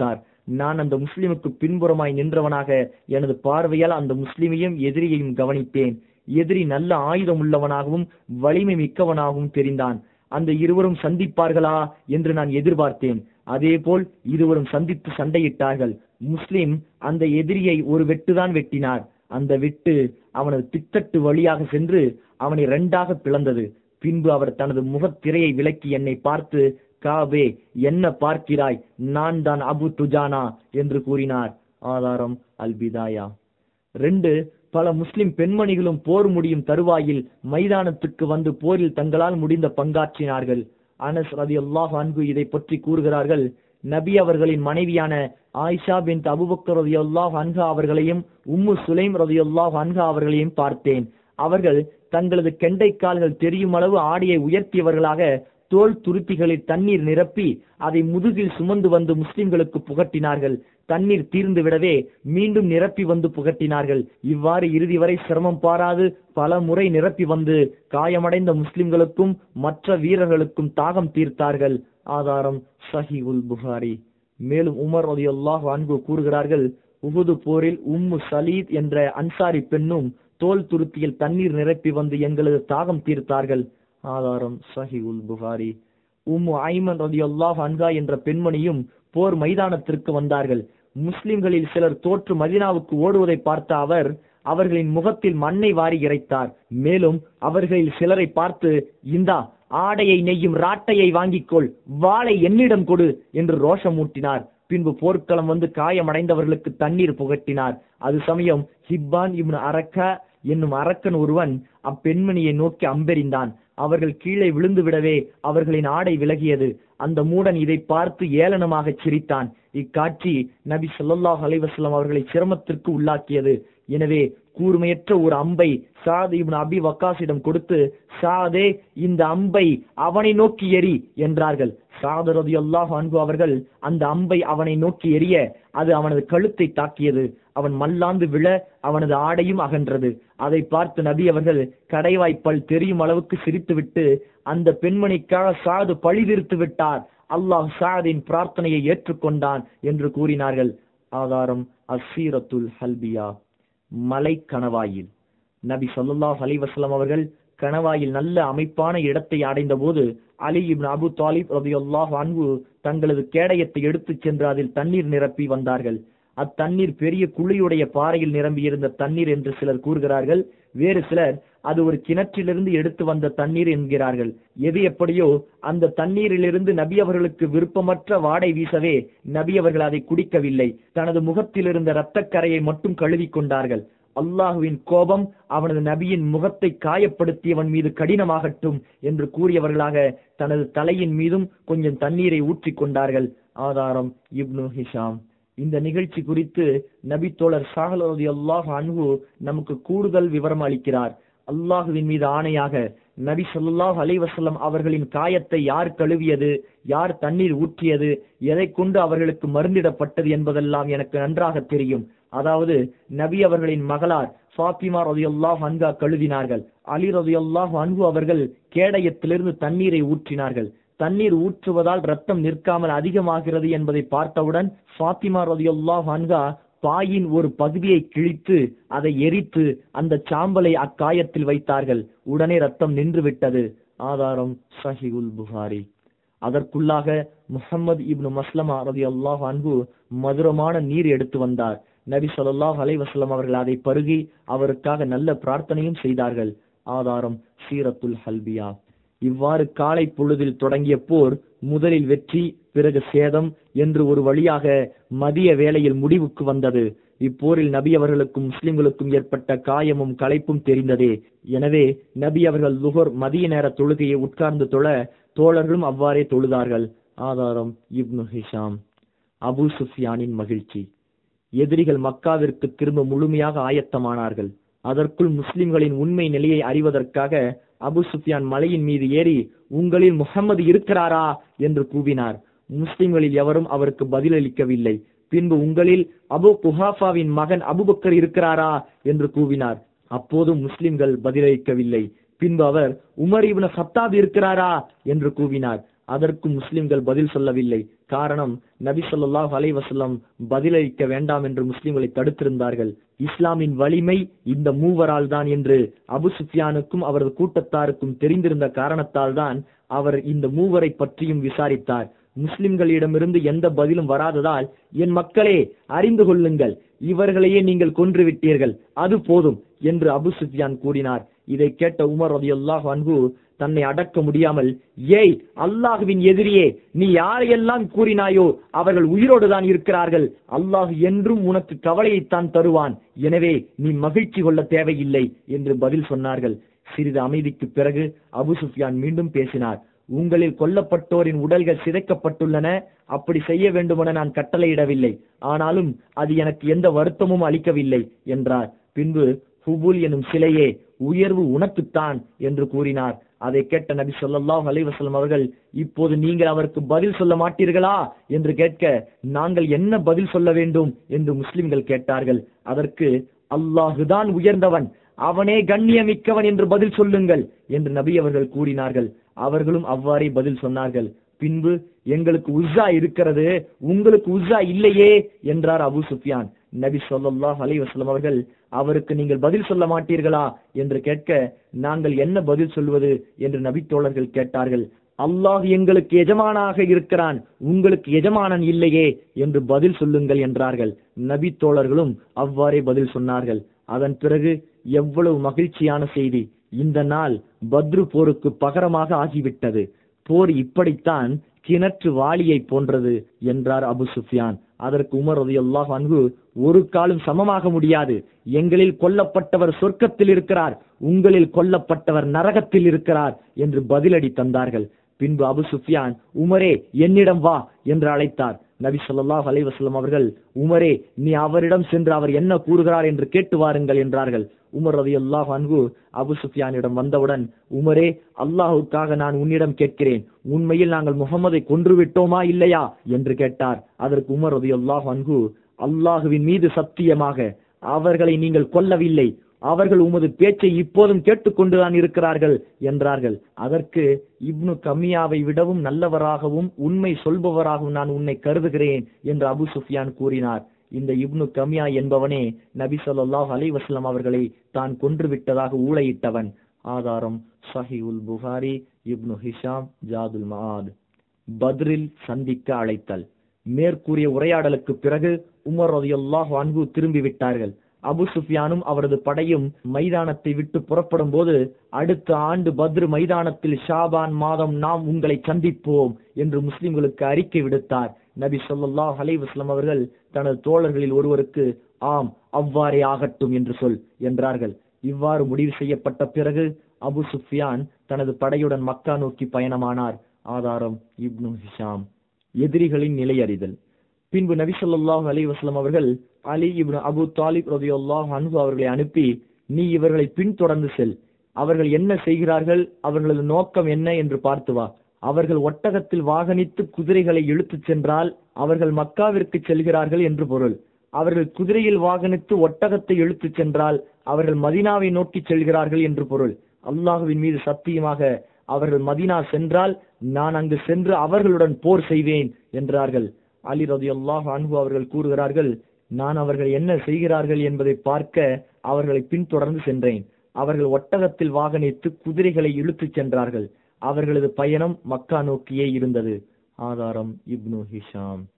நான் அந்த முஸ்லிமுக்கு பின்புறமாய் நின்றவனாக எனது பார்வையால் அந்த முஸ்லிமையும் எதிரியையும் கவனித்தேன் எதிரி நல்ல ஆயுதம் உள்ளவனாகவும் வலிமை மிக்கவனாகவும் தெரிந்தான் அந்த இருவரும் சந்திப்பார்களா என்று நான் எதிர்பார்த்தேன் அதேபோல் இருவரும் சந்தித்து சண்டையிட்டார்கள் முஸ்லிம் அந்த எதிரியை ஒரு வெட்டுதான் வெட்டினார் அந்த வெட்டு அவனது பித்தட்டு வழியாக சென்று அவனை இரண்டாக பிளந்தது பின்பு அவர் தனது முகத்திரையை விலக்கி என்னை பார்த்து காபே என்ன பார்க்கிறாய் நான் தான் அபு துஜானா என்று கூறினார் ஆதாரம் அல்பிதாயா ரெண்டு பல முஸ்லிம் பெண்மணிகளும் போர் முடியும் தருவாயில் மைதானத்துக்கு வந்து போரில் தங்களால் முடிந்த பங்காற்றினார்கள் அனஸ் ரதி அல்லாஹ் அன்பு இதை பற்றி கூறுகிறார்கள் நபி அவர்களின் மனைவியான ஆயிஷா பின் அபுபக்கர் ரதி அல்லாஹ் அன்ஹா அவர்களையும் உம்மு சுலைம் ரதி அல்லாஹ் அன்ஹா அவர்களையும் பார்த்தேன் அவர்கள் தங்களது கெண்டைக்கால்கள் தெரியும் அளவு ஆடையை உயர்த்தியவர்களாக தோல் துருத்திகளில் தண்ணீர் நிரப்பி அதை முதுகில் சுமந்து வந்து முஸ்லிம்களுக்கு புகட்டினார்கள் தண்ணீர் தீர்ந்து விடவே மீண்டும் நிரப்பி வந்து புகட்டினார்கள் இவ்வாறு இறுதி வரை சிரமம் பாராது பல முறை நிரப்பி வந்து காயமடைந்த முஸ்லிம்களுக்கும் மற்ற வீரர்களுக்கும் தாகம் தீர்த்தார்கள் ஆதாரம் சஹி உல் புகாரி மேலும் உமர் ரலியல்லாஹு அன்ஹு கூறுகிறார்கள் உஹுது போரில் உம்மு சலீத் என்ற அன்சாரி பெண்ணும் தோல் துருத்தியில் தண்ணீர் நிரப்பி வந்து எங்களது தாகம் தீர்த்தார்கள் ஆதாரம் சஹி உல் புகாரி உம்மு ஐமன் ரலியல்லாஹு அன்ஹா என்ற பெண்மணியும் போர் மைதானத்திற்கு வந்தார்கள் முஸ்லிம்களில் சிலர் தோற்று மதினாவுக்கு ஓடுவதை பார்த்த அவர் அவர்களின் முகத்தில் மண்ணை வாரி இறைத்தார் மேலும் அவர்களில் சிலரை பார்த்து இந்தா ஆடையை நெய்யும் ராட்டையை வாங்கிக்கொள் வாளை என்னிடம் கொடு என்று ரோஷமூட்டினார் பின்பு போர்க்களம் வந்து காயமடைந்தவர்களுக்கு தண்ணீர் புகட்டினார் அது சமயம் ஹிப்பான் இப்னு அரக்கா என்னும் அரக்கன் ஒருவன் அப்பெண்மணியை நோக்கி அம்பெறிந்தான் அவர்கள் கீழே விழுந்து விடவே அவர்களின் ஆடை விலகியது அந்த மூடன் இதை பார்த்து ஏளனமாக சிரித்தான் இக்காட்சி நபி ஸல்லல்லாஹு அலைஹி வஸல்லம் அவர்களை சிரமத்திற்கு உள்ளாக்கியது எனவே கூர்மையற்ற ஒரு அம்பை சாத் இப்னு அபி வக்காஸிடம் கொடுத்து சாதே இந்த அம்பை அவனை நோக்கி எறி என்றார்கள் சாத் ரலியல்லாஹு அன்ஹு அவர்கள் அந்த அம்பை அவனை நோக்கி எறிய அது அவனது கழுத்தை தாக்கியது அவன் மல்லாந்து விழ அவனது ஆடையும் அகன்றது அதை பார்த்து நபி அவர்கள் கடைவாய்ப்பல் தெரியும் அளவுக்கு சிரித்துவிட்டு அந்த பெண்மணிக்காக சாது பழிதிருத்து விட்டார் அல்லாஹ் சாதின் பிரார்த்தனையை ஏற்றுக்கொண்டான் என்று கூறினார்கள் ஆதாரம் அசீரத்துல் ஹல்பியா மலை கணவாயில் நபி ஸல்லல்லாஹு அலைஹி வஸல்லம் அவர்கள் கணவாயில் நல்ல அமைப்பான இடத்தை அடைந்த போது அலி இப்னு அபு தாலிப் ரலியல்லாஹு அன்ஹு தங்களது கேடயத்தை எடுத்துச் சென்று அதில் தண்ணீர் நிரப்பி வந்தார்கள் அத்தண்ணீர் பெரிய குழியுடைய பாறையில் நிரம்பியிருந்த தண்ணீர் என்று சிலர் கூறுகிறார்கள் வேறு சிலர் அது ஒரு கிணற்றிலிருந்து எடுத்து வந்த தண்ணீர் என்கிறார்கள் எது எப்படியோ அந்த தண்ணீரிலிருந்து நபி அவர்களுக்கு விருப்பமற்ற வாடை வீசவே நபி அவர்கள் அதை குடிக்கவில்லை தனது முகத்தில் இருந்த இரத்தக்கரையை மட்டும் கழுவிக் கொண்டார்கள் அல்லாஹுவின் கோபம் அவனது நபியின் முகத்தை காயப்படுத்தியவன் மீது கடினமாகட்டும் என்று கூறியவர்களாக தனது தலையின் மீதும் கொஞ்சம் தண்ணீரை ஊற்றிக் கொண்டார்கள் ஆதாரம் இப்னு ஹிஷாம் இந்த நிகழ்ச்சி குறித்து நபி தோழர் சாகலோதி அல்லாஹ் அன்ஹு நமக்கு கூடுதல் விவரம் அளிக்கிறார் அல்லாஹுவின் மீது ஆணையாக நபி ஸல்லல்லாஹு அலைஹி வஸல்லம் அவர்களின் காயத்தை யார் கழுவியது யார் தண்ணீர் ஊற்றியது எதை கொண்டு அவர்களுக்கு மருந்திடப்பட்டது என்பதெல்லாம் எனக்கு நன்றாக தெரியும் அதாவது நபி அவர்களின் மகளார் ஃபாத்திமா ரலியல்லாஹு அன்ஹா கழுவினார்கள் அலி ரலியல்லாஹு அன்ஹு அவர்கள் கேடயத்திலிருந்து தண்ணீரை ஊற்றினார்கள் தண்ணீர் ஊற்றுவதால் ரத்தம் நிற்காமல் அதிகமாகிறது என்பதை பார்த்தவுடன் ஃபாத்திமா ரலியல்லாஹு அன்ஹா பாயின் ஒரு பகுதியை கிழித்து அதை எரித்து அந்த சாம்பலை அக்காயத்தில் வைத்தார்கள் உடனே ரத்தம் நின்று விட்டது ஆதாரம் சஹிகுல் புகாரி அதற்குள்ளாக முஹம்மது இப்னு மஸ்லமா ரதி அல்லாஹ் அன்பு மதுரமான நீர் எடுத்து வந்தார் நபி ஸல்லல்லாஹு அலைஹி வஸல்லம் அவர்கள் அதை பருகி அவருக்காக நல்ல பிரார்த்தனையும் செய்தார்கள் ஆதாரம் சீரத்துல் ஹல்பியா இவ்வாறு காலை பொழுதில் தொடங்கிய போர் முதலில் வெற்றி பிறகு சேதம் என்று ஒரு வழியாக மதிய வேளையில் முடிவுக்கு வந்தது இப்போரில் நபி அவர்களுக்கும் முஸ்லிம்களுக்கும் ஏற்பட்ட காயமும் களைப்பும் தெரிந்ததே எனவே நபி அவர்கள் லுகர் மதிய நேர தொழுகையை உட்கார்ந்து தொழ தோழர்களும் அவ்வாறே தொழுதார்கள் ஆதாரம் இப்னு ஹிஷாம் அபு சுஃபியானின் மகிழ்ச்சி எதிரிகள் மக்காவிற்கு திரும்ப முழுமையாக ஆயத்தமானார்கள் அதற்குள் முஸ்லிம்களின் உண்மை நிலையை அறிவதற்காக அபு சுஃபியான் மலையின் மீது ஏறி உங்களில் முகம்மது இருக்கிறாரா என்று கூவினார் முஸ்லிம்களில் எவரும் அவருக்கு பதிலளிக்கவில்லை பின்பு உங்களில் அபு குஹாஃபாவின் மகன் அபுபக்கர் இருக்கிறாரா என்று கூவினார் அப்போதும் முஸ்லிம்கள் பதிலளிக்கவில்லை பின்பு அவர் உமர் இப்னு ஹத்தாப் இருக்கிறாரா என்று கூவினார் அதற்கு முஸ்லிம்கள் பதில் சொல்லவில்லை காரணம் நபி ஸல்லல்லாஹு அலைஹி வஸல்லம் பதிலளிக்க வேண்டாம் என்று முஸ்லிம்களை தடுத்திருந்தார்கள் இஸ்லாமின் வலிமை இந்த மூவரால் தான் என்று அபு சுஃபியானுக்கும் அவரது கூட்டத்தாருக்கும் தெரிந்திருந்த காரணத்தால் தான் அவர் இந்த மூவரை பற்றியும் விசாரித்தார் முஸ்லிம்களிடமிருந்து எந்த பதிலும் வராததால் என் மக்களே அறிந்து கொள்ளுங்கள் இவர்களையே நீங்கள் கொன்று விட்டீர்கள் அது போதும் என்று அபு சுஃபியான் கூறினார் இதை கேட்ட உமர் ரலியல்லாஹு அன்ஹு தன்னை அடக்க முடியாமல் ஏய் அல்லாஹுவின் எதிரியே நீ யாரையெல்லாம் கூறினாயோ அவர்கள் உயிரோடு தான் இருக்கிறார்கள் அல்லாஹ் என்றும் உனக்கு கவலையைத்தான் தருவான் எனவே நீ மகிழ்ச்சி கொள்ள தேவையில்லை என்று பதில் சொன்னார்கள் சிறிது அமைதிக்கு பிறகு அபு சுஃபியான் மீண்டும் பேசினார் உங்களில் கொல்லப்பட்டோரின் உடல்கள் சிதைக்கப்பட்டுள்ளன அப்படி செய்ய வேண்டுமென நான் கட்டளையிடவில்லை ஆனாலும் அது எனக்கு எந்த வருத்தமும் அளிக்கவில்லை என்றார் பின்பு ஹுபுல் எனும் சிலையே உயர்வு உனக்குத்தான் என்று கூறினார் அதை கேட்ட நபி ஸல்லல்லாஹு அலைஹி வஸல்லம் அவர்கள் இப்போது நீங்கள் அவருக்கு பதில் சொல்ல மாட்டீர்களா என்று கேட்க நாங்கள் என்ன பதில் சொல்ல வேண்டும் என்று முஸ்லிம்கள் கேட்டார்கள் அதற்கு அல்லாஹுதான் உயர்ந்தவன் அவனே கண்ணியமிக்கவன் என்று பதில் சொல்லுங்கள் என்று நபி அவர்கள் கூறினார்கள் அவர்களும் அவ்வாறே பதில் சொன்னார்கள் பின்பு எங்களுக்கு உஸ்ஸா இருக்கிறது உங்களுக்கு உஸ்ஸா இல்லையே என்றார் அபு சுஃபியான் நபி ஸல்லல்லாஹு அலைஹி வஸல்லம் அவர்கள் அவருக்கு நீங்கள் பதில் சொல்ல மாட்டீர்களா என்று கேட்க நாங்கள் என்ன பதில் சொல்வது என்று நபி தோழர்கள் கேட்டார்கள் அல்லாஹ் எங்களுக்கு எஜமானாக இருக்கிறான் உங்களுக்கு எஜமானன் இல்லையே என்று பதில் சொல்லுங்கள் என்றார்கள் நபி தோழர்களும் அவ்வாறே பதில் சொன்னார்கள் அதன் பிறகு எவ்வளவு மகிழ்ச்சியான செய்தி இந்த நாள் பத்ரு போருக்கு பகரமாக ஆகிவிட்டது போர் இப்படித்தான் கிணற்று வாளியை போன்றது என்றார் அபு சுஃபியான் அதற்கு உமர் ரலியல்லாஹு அன்ஹு ஒரு காலும் சமமாக முடியாது எங்களில் கொல்லப்பட்டவர் சொர்க்கத்தில் இருக்கிறார் உங்களில் கொல்லப்பட்டவர் நரகத்தில் இருக்கிறார் என்று பதிலடி தந்தார்கள் பின்பு அபு சுஃபியான் உமரே என்னிடம் வா என்று அழைத்தார் நபி ஸல்லல்லாஹு அலைஹி வஸல்லம் அவர்கள் உமரே நீ அவரிடம் சென்று அவர் என்ன கூறுகிறார் என்று கேட்டு வாருங்கள் என்றார்கள் உமர் ரலியல்லாஹு அன்ஹு அபு சுஃபியானிடம் வந்தவுடன் உமரே அல்லாஹுக்காக நான் உன்னிடம் கேட்கிறேன் உண்மையில் நாங்கள் முகமதை கொன்று விட்டோமா இல்லையா என்று கேட்டார் அதற்கு உமர் ரலியல்லாஹு அன்ஹு அல்லாஹுவின் மீது சத்தியமாக அவர்களை நீங்கள் கொல்லவில்லை அவர்கள் உமது பேச்சை இப்போதும் கேட்டுக்கொண்டுதான் இருக்கிறார்கள் என்றார்கள் அதற்கு இப்னு கமியாவை விடவும் நல்லவராகவும் உண்மை சொல்பவராகவும் நான் உன்னை கருதுகிறேன் என்று அபு சுஃபியான் கூறினார் இந்த இப்னு கமியா என்பவனே நபி ஸல்லல்லாஹு அலைஹி வஸல்லம் அவர்களை தான் கொன்று விட்டதாக ஊளையிட்டவன் ஆதாரம் சஹிஉல் புகாரி இப்னு ஹிஷாம் ஜாதுல் மஆத் பத்ரில் சந்திக்க அழைத்தல் மேற்கூறிய உரையாடலுக்கு பிறகு உமர் ரலியல்லாஹு அன்ஹு திரும்பி விட்டார்கள் அபு சுஃபியானும் அவரது படையும் மைதானத்தை விட்டு புறப்படும் போது அடுத்த ஆண்டு பத்ரு மைதானத்தில் ஷாபான் மாதம் நாம் உங்களை சந்திப்போம் என்று முஸ்லிம்களுக்கு அறிக்கை விடுத்தார் நபி ஸல்லல்லாஹு அலைஹி வஸல்லம் அவர்கள் தனது தோழர்களில் ஒருவருக்கு ஆம் அவ்வாறே ஆகட்டும் என்று சொல் என்றார்கள் இவ்வாறு முடிவு செய்யப்பட்ட பிறகு அபு சுஃபியான் தனது படையுடன் மக்கா நோக்கி பயணமானார் ஆதாரம் இப்னு ஹிஷாம் எதிரிகளின் நிலை அறிதல் பின்பு நபி ஸல்லல்லாஹு அலைஹி வஸல்லம் அவர்கள் அலி இப்னு அபு தாலிப் ரலியல்லாஹு அன்ஹு அவர்களை அனுப்பி நீ இவர்களை பின்தொடர்ந்து செல் அவர்கள் என்ன செய்கிறார்கள் அவர்களது நோக்கம் என்ன என்று பார்த்து வா அவர்கள் ஒட்டகத்தில் வாகனித்து குதிரைகளை இழுத்துச் சென்றால் அவர்கள் மக்காவிற்கு செல்கிறார்கள் என்று பொருள் அவர்கள் குதிரையில் வாகனித்து ஒட்டகத்தை இழுத்துச் சென்றால் அவர்கள் மதீனாவை நோக்கி செல்கிறார்கள் என்று பொருள் அல்லாஹுவின் மீது சத்தியமாக அவர்கள் மதீனா சென்றால் நான் அங்கு சென்று அவர்களுடன் போர் செய்வேன் என்றார்கள் அலி ரதியல்லாஹு அன்ஹு அவர்கள் கூறுகிறார்கள் நான் அவர்கள் என்ன செய்கிறார்கள் என்பதை பார்க்க அவர்களை பின்தொடர்ந்து சென்றேன் அவர்கள் ஒட்டகத்தில் வாகனித்து குதிரைகளை இழுத்துச் சென்றார்கள் அவர்களது பயணம் மக்கா நோக்கியே இருந்தது ஆதாரம் இப்னு ஹிஷாம்